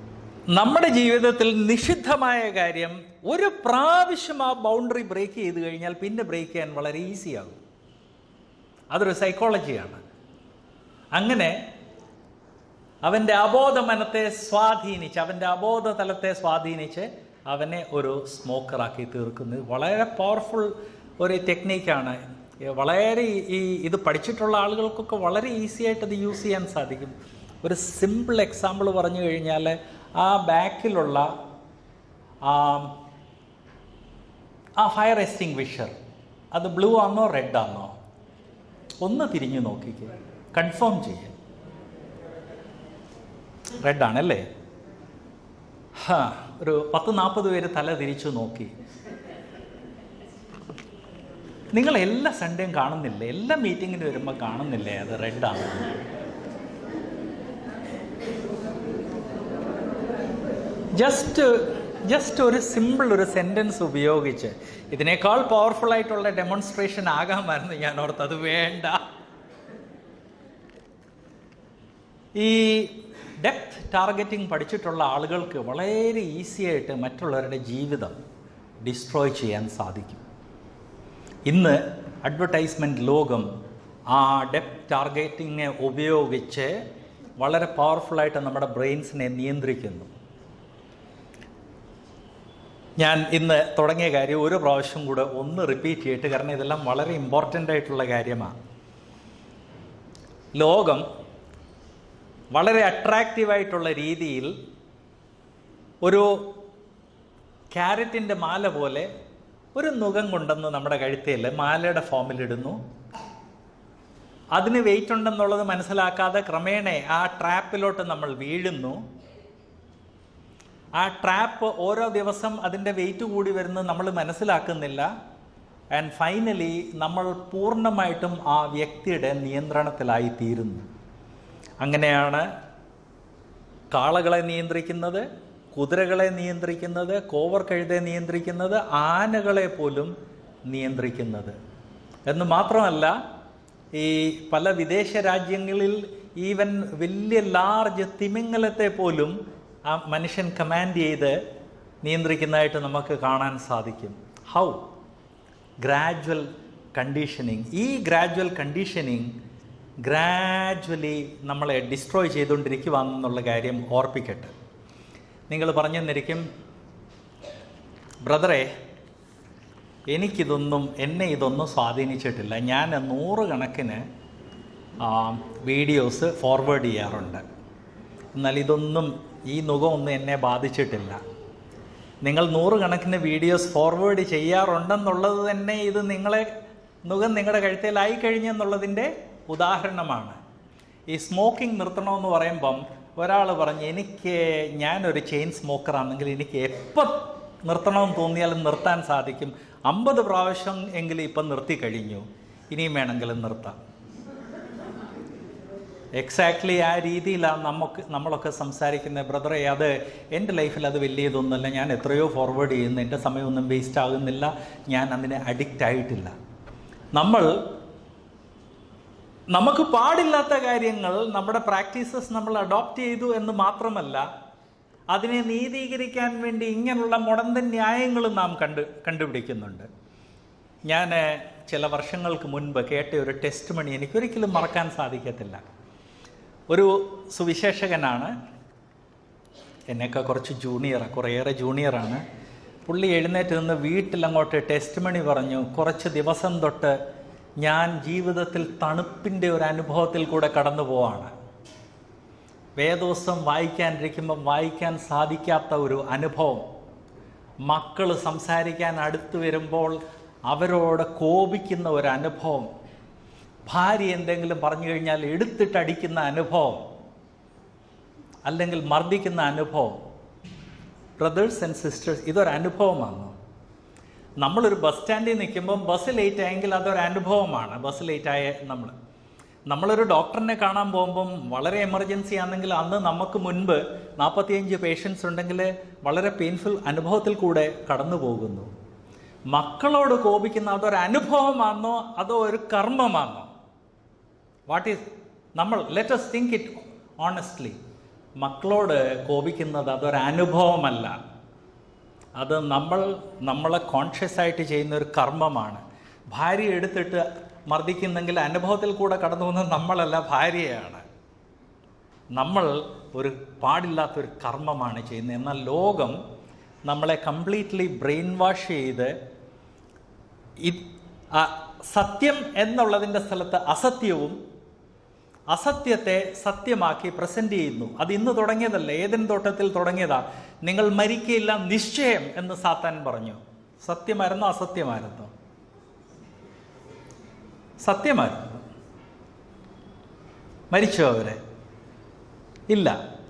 നമ്മുടെ ജീവിതത്തിൽ നിഷിദ്ധമായ കാര്യം ഒരു പ്രാവശ്യം ആ ബൗണ്ടറി ബ്രേക്ക് ചെയ്ത് കഴിഞ്ഞാൽ പിന്നെ ബ്രേക്ക് ചെയ്യാൻ വളരെ ഈസിയാകും അതൊരു സൈക്കോളജിയാണ് അങ്ങനെ അവൻ്റെ അബോധ മനത്തെ സ്വാധീനിച്ച് അവൻ്റെ അബോധ തലത്തെ സ്വാധീനിച്ച് അവനെ ഒരു സ്മോക്കറാക്കി തീർക്കുന്നത് വളരെ പവർഫുൾ ഒരു ടെക്നീക്കാണ് വളരെ ഈ ഇത് പഠിച്ചിട്ടുള്ള ആളുകൾക്കൊക്കെ വളരെ ഈസി ആയിട്ട് ഇത് യൂസ് ചെയ്യാൻ സാധിക്കും ഒരു സിമ്പിൾ എക്സാമ്പിൾ പറഞ്ഞു കഴിഞ്ഞാൽ ആ ബാക്കിലുള്ള ആ ആ ഫയർ എക്സ്റ്റിംഗ്വിഷർ അത് ബ്ലൂ ആണോ റെഡ് ആണോ ഒന്ന് തിരിഞ്ഞു നോക്കിക്കേ കൺഫേം ചെയ്യാൻ റെഡ് ആണല്ലേ ഹാ ഒരു പത്ത് നാൽപ്പത് പേര് തല തിരിച്ചു നോക്കി നിങ്ങൾ എല്ലാ സൺഡേയും കാണുന്നില്ലേ എല്ലാ മീറ്റിങ്ങിന് വരുമ്പോൾ കാണുന്നില്ലേ അത് റെഡാണ് ജസ്റ്റ് ജസ്റ്റ് ഒരു സിമ്പിൾ ഒരു സെൻറ്റൻസ് ഉപയോഗിച്ച് ഇതിനേക്കാൾ പവർഫുൾ ആയിട്ടുള്ള ഡെമോൺസ്ട്രേഷൻ ആകാമായിരുന്നു ഞാൻ ഓർത്ത് അത് വേണ്ട ഈ ഡെപ്ത് ടാർഗറ്റിംഗ് പഠിച്ചിട്ടുള്ള ആളുകൾക്ക് വളരെ ഈസി ആയിട്ട് മറ്റുള്ളവരുടെ ജീവിതം ഡിസ്ട്രോയ് ചെയ്യാൻ സാധിക്കും ഇന്ന് അഡ്വർടൈസ്മെൻറ്റ് ലോകം ആ ഡെപ്ത് ടാർഗറ്റിംഗ് ഉപയോഗിച്ച് വളരെ പവർഫുള്ളായിട്ട് നമ്മുടെ ബ്രെയിൻസിനെ നിയന്ത്രിക്കുന്നു ഞാൻ ഇന്ന് തുടങ്ങിയ കാര്യം ഒരു പ്രാവശ്യം കൂടെ ഒന്ന് റിപ്പീറ്റ് ചെയ്തിട്ട് കാരണം ഇതെല്ലാം വളരെ ഇമ്പോർട്ടൻ്റ് ആയിട്ടുള്ള കാര്യമാണ് ലോകം വളരെ അട്രാക്റ്റീവായിട്ടുള്ള രീതിയിൽ ഒരു ക്യാരറ്റിൻ്റെ മാല പോലെ ഒരു നുകം കൊണ്ടെന്ന് നമ്മുടെ കഴുത്തിൽ മാലയുടെ ഫോമിലിടുന്നു അതിന് വെയിറ്റ് ഉണ്ടെന്നുള്ളത് മനസ്സിലാക്കാതെ ക്രമേണ ആ ട്രാപ്പിലോട്ട് നമ്മൾ വീഴുന്നു ആ ട്രാപ്പ് ഓരോ ദിവസം അതിൻ്റെ വെയിറ്റ് കൂടി വരുന്നത് നമ്മൾ മനസ്സിലാക്കുന്നില്ല ആൻഡ് ഫൈനലി നമ്മൾ പൂർണ്ണമായിട്ടും ആ വ്യക്തിയുടെ നിയന്ത്രണത്തിലായി തീരുന്നു അങ്ങനെയാണ് കാളകളെ നിയന്ത്രിക്കുന്നത് കുതിരകളെ നിയന്ത്രിക്കുന്നത് കോവർ കഴുതെ നിയന്ത്രിക്കുന്നത് ആനകളെ പോലും നിയന്ത്രിക്കുന്നത് എന്ന് മാത്രമല്ല ഈ പല വിദേശ രാജ്യങ്ങളിൽ ഈവൻ വലിയ ലാർജ് തിമിംഗലത്തെ പോലും ആ മനുഷ്യൻ കമാൻഡ് ചെയ്ത് നിയന്ത്രിക്കുന്നതായിട്ട് നമുക്ക് കാണാൻ സാധിക്കും ഹൗ ഗ്രാജുവൽ കണ്ടീഷനിങ് ഈ ഗ്രാജുവൽ കണ്ടീഷനിങ് ഗ്രാജുവലി നമ്മളെ ഡിസ്ട്രോയ് ചെയ്തുകൊണ്ടിരിക്കുവാണെന്നുള്ള കാര്യം ഓർപ്പിക്കട്ടെ നിങ്ങൾ പറഞ്ഞെന്നിരിക്കും ബ്രദറെ എനിക്കിതൊന്നും എന്നെ ഇതൊന്നും സ്വാധീനിച്ചിട്ടില്ല ഞാൻ നൂറുകണക്കിന് വീഡിയോസ് ഫോർവേഡ് ചെയ്യാറുണ്ട് എന്നാൽ ഇതൊന്നും ഈ നുഖമൊന്നും എന്നെ ബാധിച്ചിട്ടില്ല നിങ്ങൾ നൂറുകണക്കിന് വീഡിയോസ് ഫോർവേഡ് ചെയ്യാറുണ്ടെന്നുള്ളത് തന്നെ ഇത് നിങ്ങളെ നുഖം നിങ്ങളുടെ കഴുത്തേലായി കഴിഞ്ഞെന്നുള്ളതിൻ്റെ ഉദാഹരണമാണ് ഈ സ്മോക്കിംഗ് നിർത്തണമെന്ന് പറയുമ്പം ഒരാൾ പറഞ്ഞ് എനിക്ക് ഞാനൊരു ചെയിൻ സ്മോക്കറാണെങ്കിൽ എനിക്ക് എപ്പോൾ നിർത്തണമെന്ന് തോന്നിയാലും നിർത്താൻ സാധിക്കും അമ്പത് പ്രാവശ്യം എങ്കിലും ഇപ്പം നിർത്തി കഴിഞ്ഞു ഇനിയും വേണമെങ്കിലും നിർത്താം എക്സാക്ട്ലി ആ രീതിയിലാണ് നമുക്ക് നമ്മളൊക്കെ സംസാരിക്കുന്നത് ബ്രദറെ അത് എൻ്റെ ലൈഫിൽ അത് വലിയ ഇതൊന്നുമല്ല ഞാൻ എത്രയോ ഫോർവേഡ് ചെയ്യുന്നു എൻ്റെ സമയമൊന്നും വേസ്റ്റ് ആകുന്നില്ല ഞാൻ അതിന് അഡിക്റ്റ് ആയിട്ടില്ല നമ്മൾ നമുക്ക് പാടില്ലാത്ത കാര്യങ്ങൾ നമ്മുടെ പ്രാക്ടീസസ് നമ്മൾ അഡോപ്റ്റ് ചെയ്തു എന്ന് മാത്രമല്ല അതിനെ നീതീകരിക്കാൻ വേണ്ടി ഇങ്ങനെയുള്ള മുടന്തൻ ന്യായങ്ങളും നാം കണ്ട് കണ്ടുപിടിക്കുന്നുണ്ട് ഞാൻ ചില വർഷങ്ങൾക്ക് മുൻപ് കേട്ട ഒരു ടെസ്റ്റ് മണി എനിക്കൊരിക്കലും മറക്കാൻ സാധിക്കത്തില്ല ഒരു സുവിശേഷകനാണ് എന്നൊക്കെ കുറച്ച് ജൂനിയർ കുറേയേറെ ജൂനിയറാണ് പുള്ളി എഴുന്നേറ്റ് നിന്ന് വീട്ടിലങ്ങോട്ട് ടെസ്റ്റ് മണി പറഞ്ഞു കുറച്ച് ദിവസം തൊട്ട് ഞാൻ ജീവിതത്തിൽ തണുപ്പിൻ്റെ ഒരു അനുഭവത്തിൽ കൂടെ കടന്നു പോവാണ് വേദോസം വായിക്കാനിരിക്കുമ്പം വായിക്കാൻ സാധിക്കാത്ത ഒരു അനുഭവം മക്കൾ സംസാരിക്കാൻ അടുത്ത് വരുമ്പോൾ അവരോട് കോപിക്കുന്ന ഒരു അനുഭവം ഭാര്യ എന്തെങ്കിലും പറഞ്ഞു കഴിഞ്ഞാൽ എടുത്തിട്ടടിക്കുന്ന അനുഭവം അല്ലെങ്കിൽ മർദ്ദിക്കുന്ന അനുഭവം ബ്രദേഴ്സ് ആൻഡ് സിസ്റ്റേഴ്സ് ഇതൊരു അനുഭവമാണ് നമ്മളൊരു ബസ് സ്റ്റാൻഡിൽ നിൽക്കുമ്പം ബസ് ലേറ്റ് ആയെങ്കിൽ അതൊരു അനുഭവമാണ് ബസ് ലേറ്റ് ആയ നമ്മൾ നമ്മളൊരു ഡോക്ടറിനെ കാണാൻ പോകുമ്പം വളരെ എമർജൻസി ആണെങ്കിൽ അന്ന് നമുക്ക് മുൻപ് നാൽപ്പത്തിയഞ്ച് പേഷ്യൻസ് ഉണ്ടെങ്കിൽ വളരെ പെയിൻഫുൾ അനുഭവത്തിൽ കൂടെ കടന്നു പോകുന്നു മക്കളോട് കോപിക്കുന്ന അതൊരു അനുഭവമാണോ അതോ ഒരു കർമ്മമാണോ വാട്ട് ഈസ് നമ്മൾ let us think it honestly മക്കളോട് കോപിക്കുന്നത് അതൊരു അനുഭവമല്ല അത് നമ്മൾ നമ്മളെ കോൺഷ്യസ് ആയിട്ട് ചെയ്യുന്ന ഒരു കർമ്മമാണ് ഭാര്യ എടുത്തിട്ട് മർദ്ദിക്കുന്നെങ്കിൽ അനുഭവത്തിൽ കൂടെ കടന്നു പോകുന്നത് നമ്മളല്ല ഭാര്യയാണ് നമ്മൾ ഒരു പാടില്ലാത്തൊരു കർമ്മമാണ് ചെയ്യുന്നത് എന്നാൽ ലോകം നമ്മളെ കംപ്ലീറ്റ്ലി ബ്രെയിൻ വാഷ് ചെയ്ത് ഇത് ആ സത്യം എന്നുള്ളതിൻ്റെ സ്ഥലത്ത് അസത്യവും അസത്യത്തെ സത്യമാക്കി പ്രസന്റ് ചെയ്യുന്നു അത് ഇന്ന് തുടങ്ങിയതല്ല ഏതിൻ തോട്ടത്തിൽ തുടങ്ങിയതാ നിങ്ങൾ മരിക്കയില്ല നിശ്ചയം എന്ന് സാത്താൻ പറഞ്ഞു സത്യമായിരുന്നോ അസത്യമായിരുന്നോ സത്യമായിരുന്നു മരിച്ചോ അവരെ ഇല്ല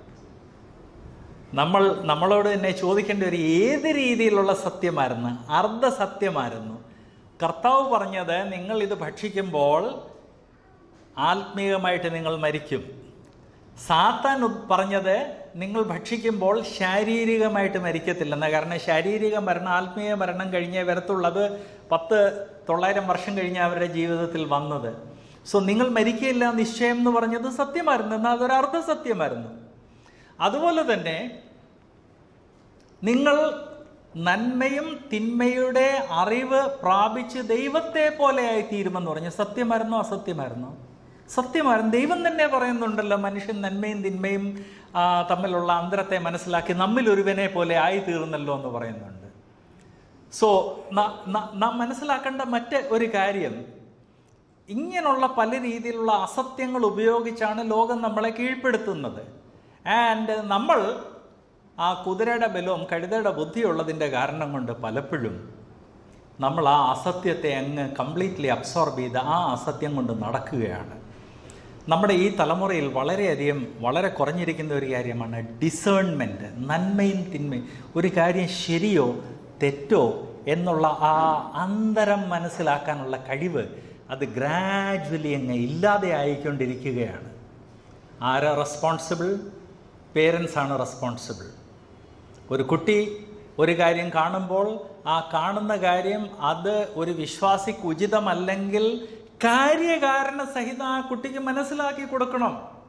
നമ്മൾ നമ്മളോട് തന്നെ ചോദിക്കേണ്ട ഒരു ഏത് രീതിയിലുള്ള സത്യമായിരുന്നു അർദ്ധ സത്യമായിരുന്നു കർത്താവ് പറഞ്ഞത് നിങ്ങൾ ഇത് ഭക്ഷിക്കുമ്പോൾ ആത്മീയമായിട്ട് നിങ്ങൾ മരിക്കും സാത്താൻ ഉ- പറഞ്ഞത് നിങ്ങൾ ഭക്ഷിക്കുമ്പോൾ ശാരീരികമായിട്ട് മരിക്കത്തില്ലെന്ന് കാരണം ശാരീരിക മരണം ആത്മീയ മരണം കഴിഞ്ഞേ വരത്തുള്ളൂ അത് പത്ത് തൊള്ളായിരം വർഷം കഴിഞ്ഞ അവരുടെ ജീവിതത്തിൽ വന്നത് സോ നിങ്ങൾ മരിക്കയില്ല നിശ്ചയം എന്ന് പറഞ്ഞത് സത്യമായിരുന്നു എന്നാൽ അതൊരു അർദ്ധ സത്യമായിരുന്നു അതുപോലെ തന്നെ നിങ്ങൾ നന്മയും തിന്മയുടെ അറിവ് പ്രാപിച്ച് ദൈവത്തെ പോലെയായി തീരുമെന്ന് പറഞ്ഞു സത്യമായിരുന്നോ അസത്യമായിരുന്നോ സത്യമായിരുന്നു ദൈവം തന്നെ പറയുന്നുണ്ടല്ലോ മനുഷ്യൻ നന്മയും തിന്മയും ആ, തമ്മിലുള്ള അന്തരത്തെ മനസ്സിലാക്കി നമ്മിൽ ഒരുവനെ പോലെ ആയി തീർന്നല്ലോ എന്ന് പറയുന്നുണ്ട് സോ നാം മനസ്സിലാക്കേണ്ട മറ്റ് ഒരു കാര്യം ഇങ്ങനെയുള്ള പല രീതിയിലുള്ള അസത്യങ്ങൾ ഉപയോഗിച്ചാണ് ലോകം നമ്മളെ കീഴ്പ്പെടുത്തുന്നത് ആൻഡ് നമ്മൾ ആ കുതിരയുടെ ബലവും കഴുതയുടെ ബുദ്ധിയുള്ളതിൻ്റെ കാരണം കൊണ്ട് പലപ്പോഴും നമ്മൾ ആ അസത്യത്തെ അങ്ങ് കംപ്ലീറ്റ്ലി അബ്സോർബ് ചെയ്ത് ആ അസത്യം കൊണ്ട് നടക്കുകയാണ് നമ്മുടെ ഈ തലമുറയിൽ വളരെയധികം വളരെ കുറഞ്ഞിരിക്കുന്ന ഒരു കാര്യമാണ് ഡിസേൺമെൻറ്റ് നന്മയും തിന്മയും ഒരു കാര്യം ശരിയോ തെറ്റോ എന്നുള്ള ആ അന്തരം മനസ്സിലാക്കാനുള്ള കഴിവ് അത് ഗ്രാജുവലി അങ്ങ് ഇല്ലാതെ ആയിക്കൊണ്ടിരിക്കുകയാണ് ആരാ റെസ്പോൺസിബിൾ പേരൻസ് ആണ് റെസ്പോൺസിബിൾ ഒരു കുട്ടി ഒരു കാര്യം കാണുമ്പോൾ ആ കാണുന്ന കാര്യം അത് ഒരു വിശ്വാസിക്ക് ഉചിതമല്ലെങ്കിൽ കാര്യകാരണ സഹിതം ആ കുട്ടിക്ക് മനസ്സിലാക്കി കൊടുക്കണം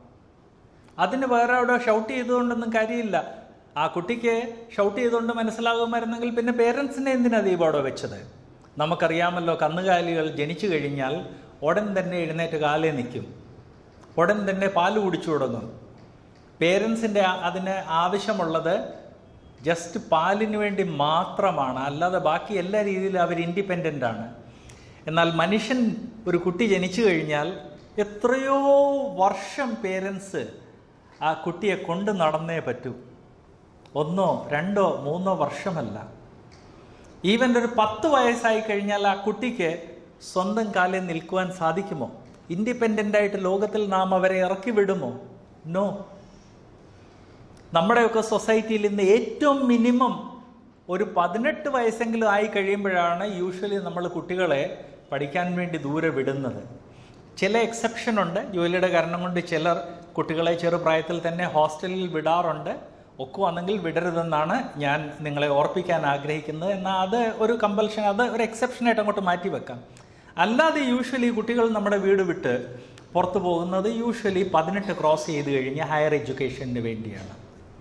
അതിന് വേറെ അവിടെ ഷൗട്ട് ചെയ്തുകൊണ്ടൊന്നും കാര്യമില്ല ആ കുട്ടിക്ക് ഷൗട്ട് ചെയ്തുകൊണ്ട് മനസ്സിലാകുമായിരുന്നെങ്കിൽ പിന്നെ പേരൻസിനെ എന്തിനാ ദീപം അവിടെ വെച്ചത് നമുക്കറിയാമല്ലോ കന്നുകാലികൾ ജനിച്ചു കഴിഞ്ഞാൽ ഉടൻ തന്നെ എഴുന്നേറ്റ് കാലേ നിൽക്കും ഉടൻ തന്നെ പാല് കുടിച്ചു തുടങ്ങും പേരൻസിൻ്റെ അതിന് ആവശ്യമുള്ളത് ജസ്റ്റ് പാലിന് വേണ്ടി മാത്രമാണ് അല്ലാതെ ബാക്കി എല്ലാ രീതിയിലും അവർ ഇൻഡിപെൻഡൻ്റ് ആണ് എന്നാൽ മനുഷ്യൻ ഒരു കുട്ടി ജനിച്ചു കഴിഞ്ഞാൽ എത്രയോ വർഷം പേരൻസ് ആ കുട്ടിയെ കൊണ്ട് നടന്നേ പറ്റൂ ഒന്നോ രണ്ടോ മൂന്നോ വർഷമല്ല ഈവൻ ഒരു പത്ത് വയസ്സായി കഴിഞ്ഞാൽ ആ കുട്ടിക്ക് സ്വന്തം കാലിൽ നിൽക്കുവാൻ സാധിക്കുമോ ഇൻഡിപെൻഡൻ്റ് ആയിട്ട് ലോകത്തിൽ നാം അവരെ ഇറക്കി വിടുമോ നോ നമ്മുടെയൊക്കെ സൊസൈറ്റിയിൽ ഇന്ന് ഏറ്റവും മിനിമം ഒരു പതിനെട്ട് വയസ്സെങ്കിലും ആയി കഴിയുമ്പോഴാണ് യൂഷ്വലി നമ്മൾ കുട്ടികളെ പഠിക്കാൻ വേണ്ടി ദൂരെ വിടുന്നത് ചില എക്സെപ്ഷൻ ഉണ്ട് ജോലിയുടെ കാരണം കൊണ്ട് ചിലർ കുട്ടികളെ ചെറുപ്രായത്തിൽ തന്നെ ഹോസ്റ്റലിൽ വിടാറുണ്ട് ഒക്കുവാണെങ്കിൽ വിടരുതെന്നാണ് ഞാൻ നിങ്ങളെ ഓർപ്പിക്കാൻ ആഗ്രഹിക്കുന്നത് എന്നാൽ അത് ഒരു കമ്പൽഷൻ അത് ഒരു എക്സെപ്ഷനായിട്ട് അങ്ങോട്ട് മാറ്റി വെക്കാം അല്ലാതെ യൂഷ്വലി കുട്ടികൾ നമ്മുടെ വീട് വിട്ട് പുറത്തു പോകുന്നത് യൂഷ്വലി പതിനെട്ട് ക്രോസ് ചെയ്ത് കഴിഞ്ഞ് ഹയർ എഡ്യൂക്കേഷന് വേണ്ടിയാണ്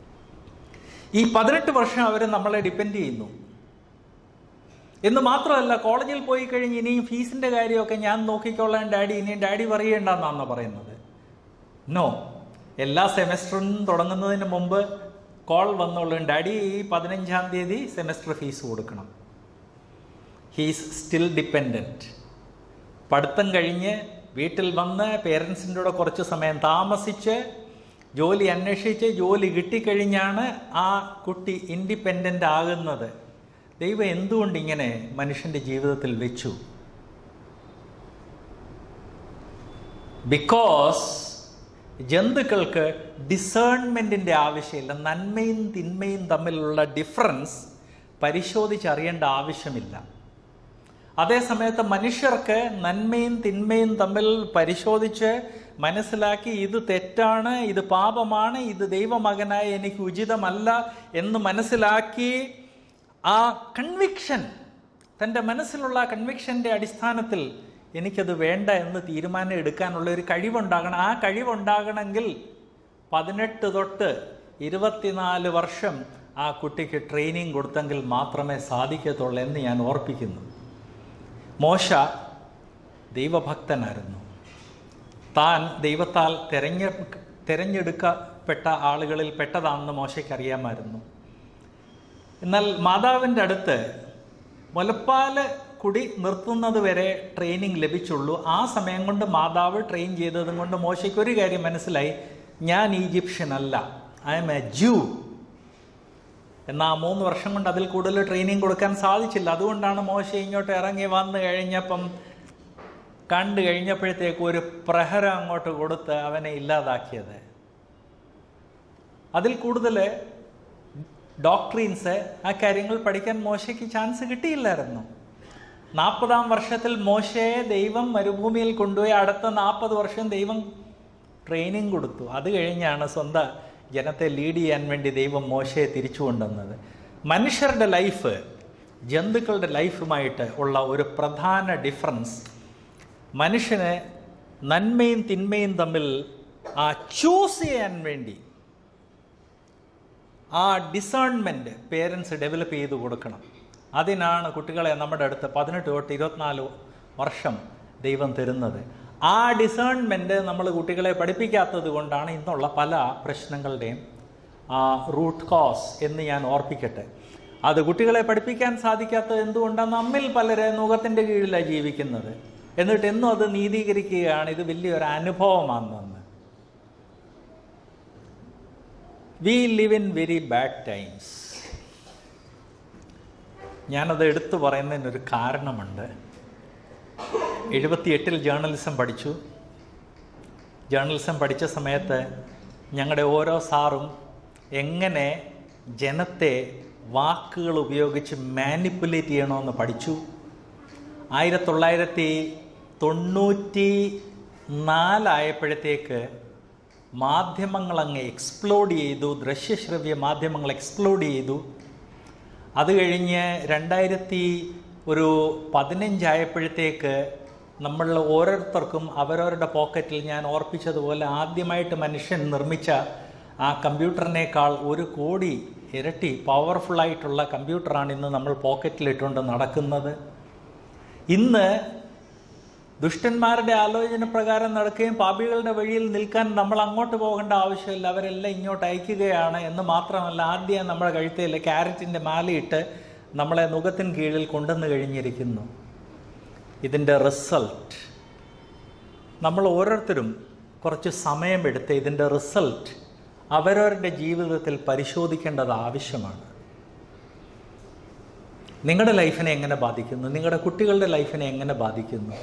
ഈ പതിനെട്ട് വർഷം അവർ നമ്മളെ ഡിപ്പെൻഡ് ചെയ്യുന്നു എന്ന് മാത്രമല്ല കോളേജിൽ പോയി കഴിഞ്ഞ് ഇനിയും ഫീസിന്റെ കാര്യമൊക്കെ ഞാൻ നോക്കിക്കോളാൻ ഡാഡി ഇനിയും ഡാഡി പറയേണ്ടെന്നാണ് പറയുന്നത് നോ എല്ലാ സെമസ്റ്ററും തുടങ്ങുന്നതിന് മുമ്പ് കോൾ വന്നോളും ഡാഡി ഈ പതിനഞ്ചാം തീയതി സെമസ്റ്റർ ഫീസ് കൊടുക്കണം ഹീസ് സ്റ്റിൽ ഡിപ്പെൻഡൻറ്റ് പഠിത്തം കഴിഞ്ഞ് വീട്ടിൽ വന്ന് പേരൻസിൻ്റെ കൂടെ കുറച്ച് സമയം താമസിച്ച് ജോലി അന്വേഷിച്ച് ജോലി കിട്ടിക്കഴിഞ്ഞാണ് ആ കുട്ടി ഇൻഡിപെൻഡൻ്റ് ആകുന്നത് ദൈവം എന്തുകൊണ്ട് ഇങ്ങനെ മനുഷ്യൻ്റെ ജീവിതത്തിൽ വെച്ചു ബിക്കോസ് ജന്തുക്കൾക്ക് ഡിസേൺമെൻറ്റിൻ്റെ ആവശ്യമില്ല നന്മയും തിന്മയും തമ്മിലുള്ള ഡിഫറൻസ് പരിശോധിച്ചറിയേണ്ട ആവശ്യമില്ല അതേസമയത്ത് മനുഷ്യർക്ക് നന്മയും തിന്മയും തമ്മിൽ പരിശോധിച്ച് മനസ്സിലാക്കി ഇത് തെറ്റാണ് ഇത് പാപമാണ് ഇത് ദൈവമകനായ എനിക്ക് ഉചിതമല്ല എന്ന് മനസ്സിലാക്കി ആ കൺവിക്ഷൻ തൻ്റെ മനസ്സിലുള്ള കൺവിക്ഷൻ്റെ അടിസ്ഥാനത്തിൽ എനിക്കത് വേണ്ട എന്ന് തീരുമാനം എടുക്കാനുള്ള ഒരു കഴിവുണ്ടാകണം ആ കഴിവുണ്ടാകണമെങ്കിൽ പതിനെട്ട് തൊട്ട് ഇരുപത്തിനാല് വർഷം ആ കുട്ടിക്ക് ട്രെയിനിങ് കൊടുത്തെങ്കിൽ മാത്രമേ സാധിക്കത്തുള്ളൂ എന്ന് ഞാൻ ഓർപ്പിക്കുന്നു മോശ ദൈവഭക്തനായിരുന്നു താൻ ദൈവത്താൽ തെരഞ്ഞെ തിരഞ്ഞെടുക്കപ്പെട്ട ആളുകളിൽ പെട്ടതാണെന്ന് മോശയ്ക്ക് അറിയാമായിരുന്നു എന്നാൽ മാതാവിൻ്റെ അടുത്ത് മുലപ്പാല് കുടി നിർത്തുന്നത് വരെ ട്രെയിനിങ് ലഭിച്ചുള്ളൂ ആ സമയം കൊണ്ട് മാതാവ് ട്രെയിൻ ചെയ്തതും കൊണ്ട് മോശയ്ക്ക് ഒരു കാര്യം മനസ്സിലായി ഞാൻ ഈജിപ്ഷ്യൻ അല്ല ഐ എം എ ജൂ എന്നാൽ ആ മൂന്ന് വർഷം കൊണ്ട് അതിൽ കൂടുതൽ ട്രെയിനിങ് കൊടുക്കാൻ സാധിച്ചില്ല അതുകൊണ്ടാണ് മോശ ഇങ്ങോട്ട് ഇറങ്ങി വന്നു കഴിഞ്ഞപ്പം കണ്ടു കഴിഞ്ഞപ്പോഴത്തേക്ക് ഒരു പ്രഹരം അങ്ങോട്ട് കൊടുത്ത് അവനെ ഇല്ലാതാക്കിയത് അതിൽ കൂടുതൽ ഡോക്ട്രീൻസ് ആ കാര്യങ്ങൾ പഠിക്കാൻ മോശയ്ക്ക് ചാൻസ് കിട്ടിയില്ലായിരുന്നു നാൽപ്പതാം വർഷത്തിൽ മോശയെ ദൈവം മരുഭൂമിയിൽ കൊണ്ടുപോയി അടുത്ത നാൽപ്പത് വർഷം ദൈവം ട്രെയിനിങ് കൊടുത്തു അത് കഴിഞ്ഞാണ് സ്വന്തം ജനത്തെ ലീഡ് ചെയ്യാൻ വേണ്ടി ദൈവം മോശയെ തിരിച്ചു കൊണ്ടുവന്നത് മനുഷ്യരുടെ ലൈഫ് ജന്തുക്കളുടെ ലൈഫുമായിട്ട് ഉള്ള ഒരു പ്രധാന ഡിഫറൻസ് മനുഷ്യന് നന്മയും തിന്മയും തമ്മിൽ ആ ചൂസ് ചെയ്യാൻ വേണ്ടി ആ ഡിസേൺമെൻറ്റ് പേരൻസ് ഡെവലപ്പ് ചെയ്ത് കൊടുക്കണം അതിനാണ് കുട്ടികളെ നമ്മുടെ അടുത്ത് പതിനെട്ട് തൊട്ട് ഇരുപത്തിനാല് വർഷം ദൈവം തരുന്നത് ആ ഡിസേൺമെൻറ്റ് നമ്മൾ കുട്ടികളെ പഠിപ്പിക്കാത്തത് കൊണ്ടാണ് ഇന്നുള്ള പല പ്രശ്നങ്ങളുടെയും ആ റൂട്ട് കോസ് എന്ന് ഞാൻ ഓർപ്പിക്കട്ടെ അത് കുട്ടികളെ പഠിപ്പിക്കാൻ സാധിക്കാത്തത് എന്തുകൊണ്ടാണ് നമ്മിൽ പലരെ നുഖത്തിൻ്റെ കീഴിലാണ് ജീവിക്കുന്നത് എന്നിട്ട് എന്നും അത് നീതീകരിക്കുകയാണ് ഇത് വലിയൊരു അനുഭവമാണെന്ന് we live in very bad times ഞാനത് എടുത്തു പറയുന്നതിനൊരു കാരണമുണ്ട് എഴുപത്തിയെട്ടിൽ ജേർണലിസം പഠിച്ചു ജേർണലിസം പഠിച്ച സമയത്ത് ഞങ്ങളുടെ ഓരോ സാറും എങ്ങനെ ജനത്തെ വാക്കുകൾ ഉപയോഗിച്ച് മാനിപ്പുലേറ്റ് ചെയ്യണമെന്ന് പഠിച്ചു ആയിരത്തി തൊള്ളായിരത്തി തൊണ്ണൂറ്റി നാലായപ്പോഴത്തേക്ക് മാധ്യമങ്ങൾ അങ്ങ് എക്സ്പ്ലോഡ് ചെയ്തു ദൃശ്യശ്രവ്യ മാധ്യമങ്ങൾ എക്സ്പ്ലോഡ് ചെയ്തു അത് കഴിഞ്ഞ് രണ്ടായിരത്തി ഒരു പതിനഞ്ചായപ്പോഴത്തേക്ക് നമ്മൾ ഓരോരുത്തർക്കും അവരവരുടെ പോക്കറ്റിൽ ഞാൻ ഓർപ്പിച്ചതുപോലെ ആദ്യമായിട്ട് മനുഷ്യൻ നിർമ്മിച്ച ആ കമ്പ്യൂട്ടറിനേക്കാൾ ഒരു കോടി ഇരട്ടി പവർഫുള്ളായിട്ടുള്ള കമ്പ്യൂട്ടറാണ് ഇന്ന് നമ്മൾ പോക്കറ്റിലിട്ടുകൊണ്ട് നടക്കുന്നത് ഇന്ന് ദുഷ്ടന്മാരുടെ ആലോചന പ്രകാരം നടക്കുകയും പാപികളുടെ വഴിയിൽ നിൽക്കാൻ നമ്മൾ അങ്ങോട്ട് പോകേണ്ട ആവശ്യമില്ല അവരെല്ലാം ഇങ്ങോട്ട് അയക്കുകയാണ് എന്ന് മാത്രമല്ല ആദ്യം നമ്മുടെ കഴുത്തിൽ ക്യാരറ്റിൻ്റെ മാലയിട്ട് നമ്മളെ നുഖത്തിന് കീഴിൽ കൊണ്ടുവന്ന് കഴിഞ്ഞിരിക്കുന്നു ഇതിൻ്റെ റിസൾട്ട് നമ്മൾ ഓരോരുത്തരും കുറച്ച് സമയമെടുത്ത് ഇതിൻ്റെ റിസൾട്ട് അവരവരുടെ ജീവിതത്തിൽ പരിശോധിക്കേണ്ടത് ആവശ്യമാണ് നിങ്ങളുടെ ലൈഫിനെ എങ്ങനെ ബാധിക്കുന്നു നിങ്ങളുടെ കുട്ടികളുടെ ലൈഫിനെ എങ്ങനെ ബാധിക്കുന്നു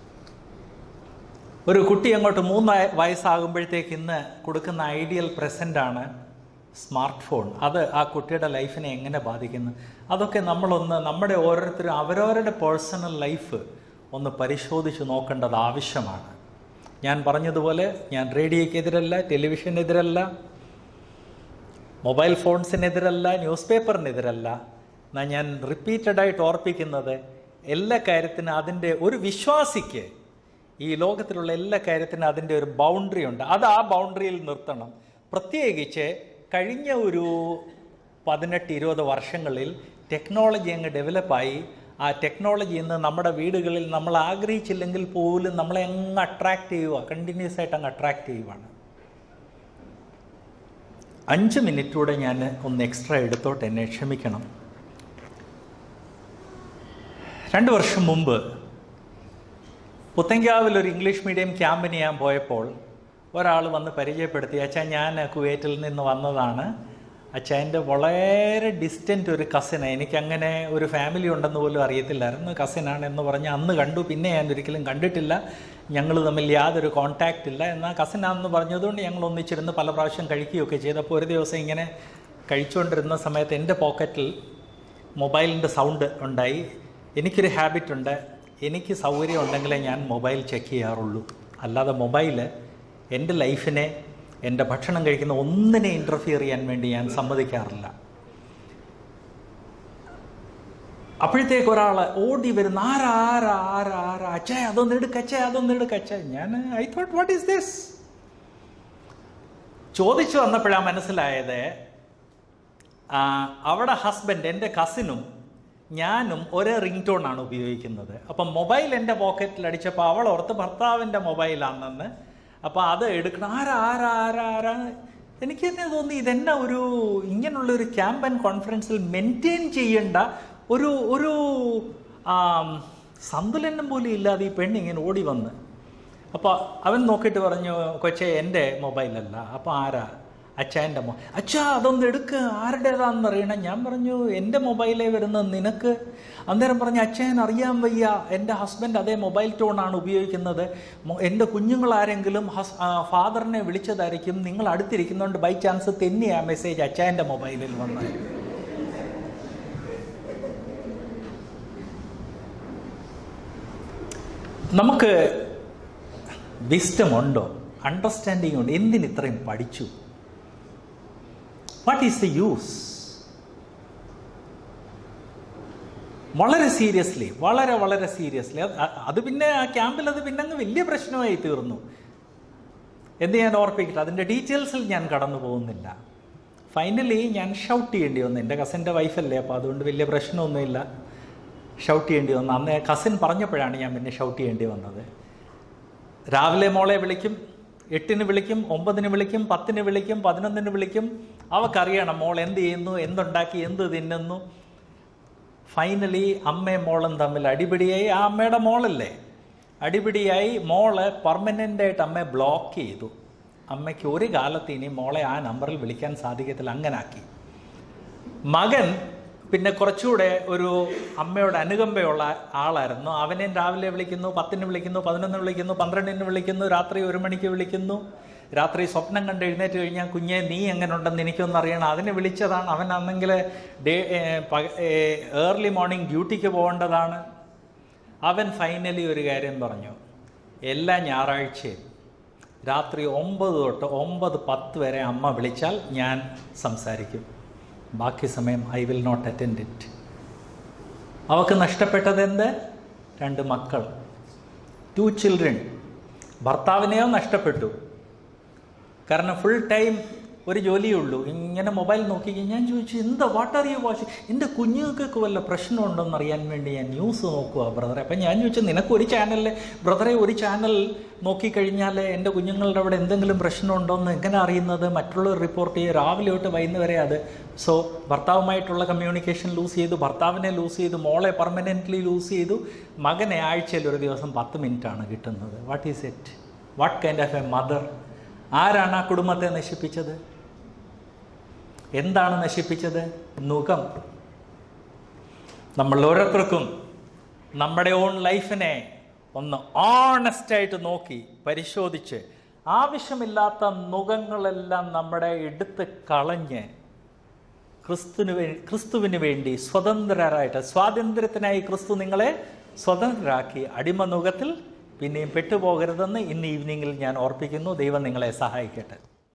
ഒരു കുട്ടി അങ്ങോട്ട് മൂന്ന് വയസ്സാകുമ്പോഴത്തേക്ക് ഇന്ന് കൊടുക്കുന്ന ഐഡിയൽ പ്രസൻ്റാണ് സ്മാർട്ട് ഫോൺ അത് ആ കുട്ടിയുടെ ലൈഫിനെ എങ്ങനെ ബാധിക്കുന്നു അതൊക്കെ നമ്മളൊന്ന് നമ്മുടെ ഓരോരുത്തരും അവരവരുടെ പേഴ്സണൽ ലൈഫ് ഒന്ന് പരിശോധിച്ച് നോക്കേണ്ടത് ആവശ്യമാണ് ഞാൻ പറഞ്ഞതുപോലെ ഞാൻ റേഡിയോയ്ക്കെതിരല്ല ടെലിവിഷനെതിരല്ല മൊബൈൽ ഫോൺസിനെതിരല്ല ന്യൂസ് പേപ്പറിനെതിരല്ല എന്നാൽ ഞാൻ റിപ്പീറ്റഡായിട്ട് ഓർപ്പിക്കുന്നത് എല്ലാ കാര്യത്തിനും അതിൻ്റെ ഒരു വിശ്വാസിക്ക് ഈ ലോകത്തിലുള്ള എല്ലാ കാര്യത്തിനും അതിൻ്റെ ഒരു ബൗണ്ടറി ഉണ്ട് അത് ആ ബൗണ്ടറിയിൽ നിർത്തണം പ്രത്യേകിച്ച് കഴിഞ്ഞ ഒരു പതിനെട്ട് ഇരുപത് വർഷങ്ങളിൽ ടെക്നോളജി അങ്ങ് ഡെവലപ്പായി ആ ടെക്നോളജി ഇന്ന് നമ്മുടെ വീടുകളിൽ നമ്മൾ ആഗ്രഹിച്ചില്ലെങ്കിൽ പോലും നമ്മളെ അങ്ങ് അട്രാക്റ്റ് ചെയ്യുക കണ്ടിന്യൂസ് ആയിട്ട് അങ്ങ് അട്രാക്റ്റ് ചെയ്യുവാണ് അഞ്ച് മിനിറ്റൂടെ ഞാൻ ഒന്ന് എക്സ്ട്രാ എടുത്തോട്ട് എന്നെ ക്ഷമിക്കണം രണ്ട് വർഷം മുമ്പ് പുത്തങ്കാവിൽ ഒരു ഇംഗ്ലീഷ് മീഡിയം ക്യാമ്പിന് ഞാൻ പോയപ്പോൾ ഒരാൾ വന്ന് പരിചയപ്പെടുത്തി അച്ഛാ ഞാൻ കുവൈറ്റിൽ നിന്ന് വന്നതാണ് അച്ഛാ എൻ്റെ വളരെ ഡിസ്റ്റൻ്റ് ഒരു കസിന് എനിക്കങ്ങനെ ഒരു ഫാമിലി ഉണ്ടെന്ന് പോലും അറിയത്തില്ലായിരുന്നു കസിനാണ് എന്ന് പറഞ്ഞ് അന്ന് കണ്ടു പിന്നെ ഞാൻ ഒരിക്കലും കണ്ടിട്ടില്ല ഞങ്ങൾ തമ്മിൽ യാതൊരു കോൺടാക്റ്റ് ഇല്ല എന്നാൽ കസിനാണെന്ന് പറഞ്ഞതുകൊണ്ട് ഞങ്ങൾ ഒന്നിച്ചിരുന്ന് പല പ്രാവശ്യം കഴിക്കുകയൊക്കെ ചെയ്തപ്പോൾ ഒരു ദിവസം ഇങ്ങനെ കഴിച്ചുകൊണ്ടിരുന്ന സമയത്ത് എൻ്റെ പോക്കറ്റിൽ മൊബൈലിൻ്റെ സൗണ്ട് ഉണ്ടായി എനിക്കൊരു ഹാബിറ്റ് ഉണ്ട് എനിക്ക് സൗകര്യം ഉണ്ടെങ്കിലേ ഞാൻ മൊബൈൽ ചെക്ക് ചെയ്യാറുള്ളൂ അല്ലാതെ മൊബൈൽ എൻ്റെ ലൈഫിനെ എൻ്റെ ഭക്ഷണം കഴിക്കുന്ന ഒന്നിനെ ഇൻ്റർഫിയർ ചെയ്യാൻ വേണ്ടി ഞാൻ സമ്മതിക്കാറില്ല അപ്പോഴത്തേക്ക് ഒരാൾ ഓടി വരുന്ന ആരാ ആരാ ആരാ ആരാ അച്ഛേ അതൊന്ന് എടുക്ക അച്ഛേ അതൊന്ന് എടുക്ക അച്ഛേ ഞാൻ I thought what is this ചോദിച്ചു വന്നപ്പോഴാണ് മനസ്സിലായത് ആ, അവിടെ ഹസ്ബൻഡ് എൻ്റെ കസിനും ഞാനും ഒരേ റിംഗ് ടോൺ ആണ് ഉപയോഗിക്കുന്നത് അപ്പം മൊബൈൽ എൻ്റെ പോക്കറ്റിൽ അടിച്ചപ്പോൾ അവൾ ഓർത്ത് ഭർത്താവിൻ്റെ മൊബൈലാണെന്ന് അപ്പോൾ അത് എടുക്കണം ആരാ ആരാ ആരാ ആരാ എനിക്ക് തന്നെ തോന്നി ഇതെന്നെ ഒരു ഇങ്ങനെയുള്ള ഒരു ക്യാമ്പയിൻ കോൺഫറൻസിൽ മെയിൻറ്റെയിൻ ചെയ്യേണ്ട ഒരു ഒരു ആം, സന്തുലനം പോലും ഇല്ലാതെ ഈ പെണ്ണ് ഇങ്ങനെ ഓടി വന്ന് അപ്പോൾ അവൻ നോക്കിയിട്ട് പറഞ്ഞു കൊച്ചെ എൻ്റെ മൊബൈലല്ല അപ്പോൾ ആരാ അച്ഛൻ്റെ മൊ അച്ഛാ അതൊന്ന് എടുക്ക് ആരുടേതാണെന്ന് അറിയണം ഞാൻ പറഞ്ഞു എൻ്റെ മൊബൈലേ വരുന്നത് നിനക്ക് അന്നേരം പറഞ്ഞു അച്ഛൻ അറിയാൻ വയ്യ എൻ്റെ ഹസ്ബൻഡ് അതേ മൊബൈൽ ടോണാണ് ഉപയോഗിക്കുന്നത് മൊ- എൻ്റെ കുഞ്ഞുങ്ങൾ ആരെങ്കിലും ഹസ് ഫാദറിനെ വിളിച്ചതായിരിക്കും നിങ്ങൾ അടുത്തിരിക്കുന്നതുകൊണ്ട് ബൈ ചാൻസ് തെന്നിയാ മെസ്സേജ് അച്ഛൻ്റെ മൊബൈലിൽ വന്നത് നമുക്ക് വിസ്റ്റം ഉണ്ടോ അണ്ടർസ്റ്റാൻഡിങ് ഉണ്ട് എന്തിന് ഇത്രയും പഠിച്ചു വാട്ട് ഈസ് ദ യൂസ് വളരെ സീരിയസ്ലി വളരെ വളരെ സീരിയസ്ലി അത് പിന്നെ ആ ക്യാമ്പിൽ അത് പിന്നെ അങ്ങ് വലിയ പ്രശ്നമായി തീർന്നു എന്ത് ഞാൻ ഓർപ്പിക്കട്ടെ അതിൻ്റെ ഡീറ്റെയിൽസിൽ ഞാൻ കടന്നു പോകുന്നില്ല ഫൈനലി ഞാൻ ഷൗട്ട് ചെയ്യേണ്ടി വന്നു എൻ്റെ കസിൻ്റെ വൈഫല്ലേ അപ്പോൾ അതുകൊണ്ട് വലിയ പ്രശ്നമൊന്നുമില്ല ഷൗട്ട് ചെയ്യേണ്ടി വന്നു അന്ന് കസിൻ പറഞ്ഞപ്പോഴാണ് ഞാൻ പിന്നെ ഷൗട്ട് ചെയ്യേണ്ടി വന്നത് രാവിലെ മോളെ വിളിക്കും എട്ടിന് വിളിക്കും ഒമ്പതിന് വിളിക്കും പത്തിന് വിളിക്കും പതിനൊന്നിന് വിളിക്കും അവക്കറിയണം മോൾ എന്ത് ചെയ്യുന്നു എന്തുണ്ടാക്കി എന്ത് തിന്നുന്നു ഫൈനലി അമ്മയും മോളും തമ്മിൽ അടിപിടിയായി ആ അമ്മയുടെ മോളല്ലേ അടിപിടിയായി മോള് പെർമനൻ്റ് ആയിട്ട് അമ്മയെ ബ്ലോക്ക് ചെയ്തു അമ്മയ്ക്ക് ഒരു കാലത്ത് ഇനി മോളെ ആ നമ്പറിൽ വിളിക്കാൻ സാധിക്കത്തില്ല അങ്ങനാക്കി മകൻ പിന്നെ കുറച്ചുകൂടെ ഒരു അമ്മയോട് അനുകമ്പയുള്ള ആളായിരുന്നു അവനെയും രാവിലെ വിളിക്കുന്നു പത്തിന് വിളിക്കുന്നു പതിനൊന്നിന് വിളിക്കുന്നു പന്ത്രണ്ടിന് വിളിക്കുന്നു രാത്രി ഒരു മണിക്ക് വിളിക്കുന്നു രാത്രി സ്വപ്നം കണ്ട് എഴുന്നേറ്റ് കഴിഞ്ഞാൽ കുഞ്ഞെ നീ എങ്ങനെ ഉണ്ടെന്ന് എനിക്കൊന്നും അറിയണം അതിനെ വിളിച്ചതാണ് അവൻ അന്നെങ്കിൽ ഡേ ഏർലി മോർണിംഗ് ഡ്യൂട്ടിക്ക് പോകേണ്ടതാണ് അവൻ ഫൈനലി ഒരു കാര്യം പറഞ്ഞു എല്ലാ ഞായറാഴ്ചയും രാത്രി ഒമ്പത് തൊട്ട് ഒമ്പത് പത്ത് വരെ അമ്മ വിളിച്ചാൽ ഞാൻ സംസാരിക്കും ബാക്കി സമയം I will not attend it അവൾക്ക് നഷ്ടപ്പെട്ടത് എന്ത് രണ്ട് മക്കൾ ടു ചിൽഡ്രൻ ഭർത്താവിനെയോ നഷ്ടപ്പെട്ടു കാരണം ഫുൾ ടൈം ഒരു ജോലിയേ ഉള്ളൂ ഇങ്ങനെ മൊബൈൽ നോക്കി ഞാൻ ചോദിച്ചു എന്താ വാട്ട് ആർ യു വാച്ചിങ് എൻ്റെ കുഞ്ഞുങ്ങൾക്കൊക്കെ വല്ല പ്രശ്നമുണ്ടോന്ന് അറിയാൻ വേണ്ടി ഞാൻ ന്യൂസ് നോക്കുക ബ്രദറെ അപ്പം ഞാൻ ചോദിച്ചു നിനക്ക് ഒരു ചാനലിൽ ബ്രദറെ ഒരു ചാനൽ നോക്കിക്കഴിഞ്ഞാൽ എൻ്റെ കുഞ്ഞുങ്ങളുടെ അവിടെ എന്തെങ്കിലും പ്രശ്നമുണ്ടോയെന്ന് എങ്ങനെ അറിയുന്നത് മറ്റുള്ളവർ റിപ്പോർട്ട് ചെയ്യും രാവിലെ തൊട്ട് വൈകുന്നേരം വരെ അത് സോ ഭർത്താവുമായിട്ടുള്ള കമ്മ്യൂണിക്കേഷൻ ലൂസ് ചെയ്തു ഭർത്താവിനെ ലൂസ് ചെയ്തു മോളെ പെർമനൻ്റ്ലി ലൂസ് ചെയ്തു മകനെ ആഴ്ചയിൽ ഒരു ദിവസം പത്ത് മിനിറ്റാണ് കിട്ടുന്നത് what is it what kind of a mother ആരാണ് ആ കുടുംബത്തെ നശിപ്പിച്ചത് എന്താണ് നശിപ്പിച്ചത് നുഖം നമ്മൾ ഓരോരുത്തർക്കും നമ്മുടെ ഓൺ ലൈഫിനെ ഒന്ന് ഓണസ്റ്റായിട്ട് നോക്കി പരിശോധിച്ച് ആവശ്യമില്ലാത്ത നുഖങ്ങളെല്ലാം നമ്മുടെ എടുത്ത് കളഞ്ഞ് ക്രിസ്തുവിന് വേ ക്രിസ്തുവിന് വേണ്ടി സ്വതന്ത്രരായിട്ട് സ്വാതന്ത്ര്യത്തിനായി ക്രിസ്തു നിങ്ങളെ സ്വതന്ത്രരാക്കി അടിമ നുഖത്തിൽ പിന്നെയും പെട്ടുപോകരുതെന്ന് ഇന്ന് ഈവനിങ്ങിൽ ഞാൻ ഓർപ്പിക്കുന്നു ദൈവം നിങ്ങളെ സഹായിക്കട്ടെ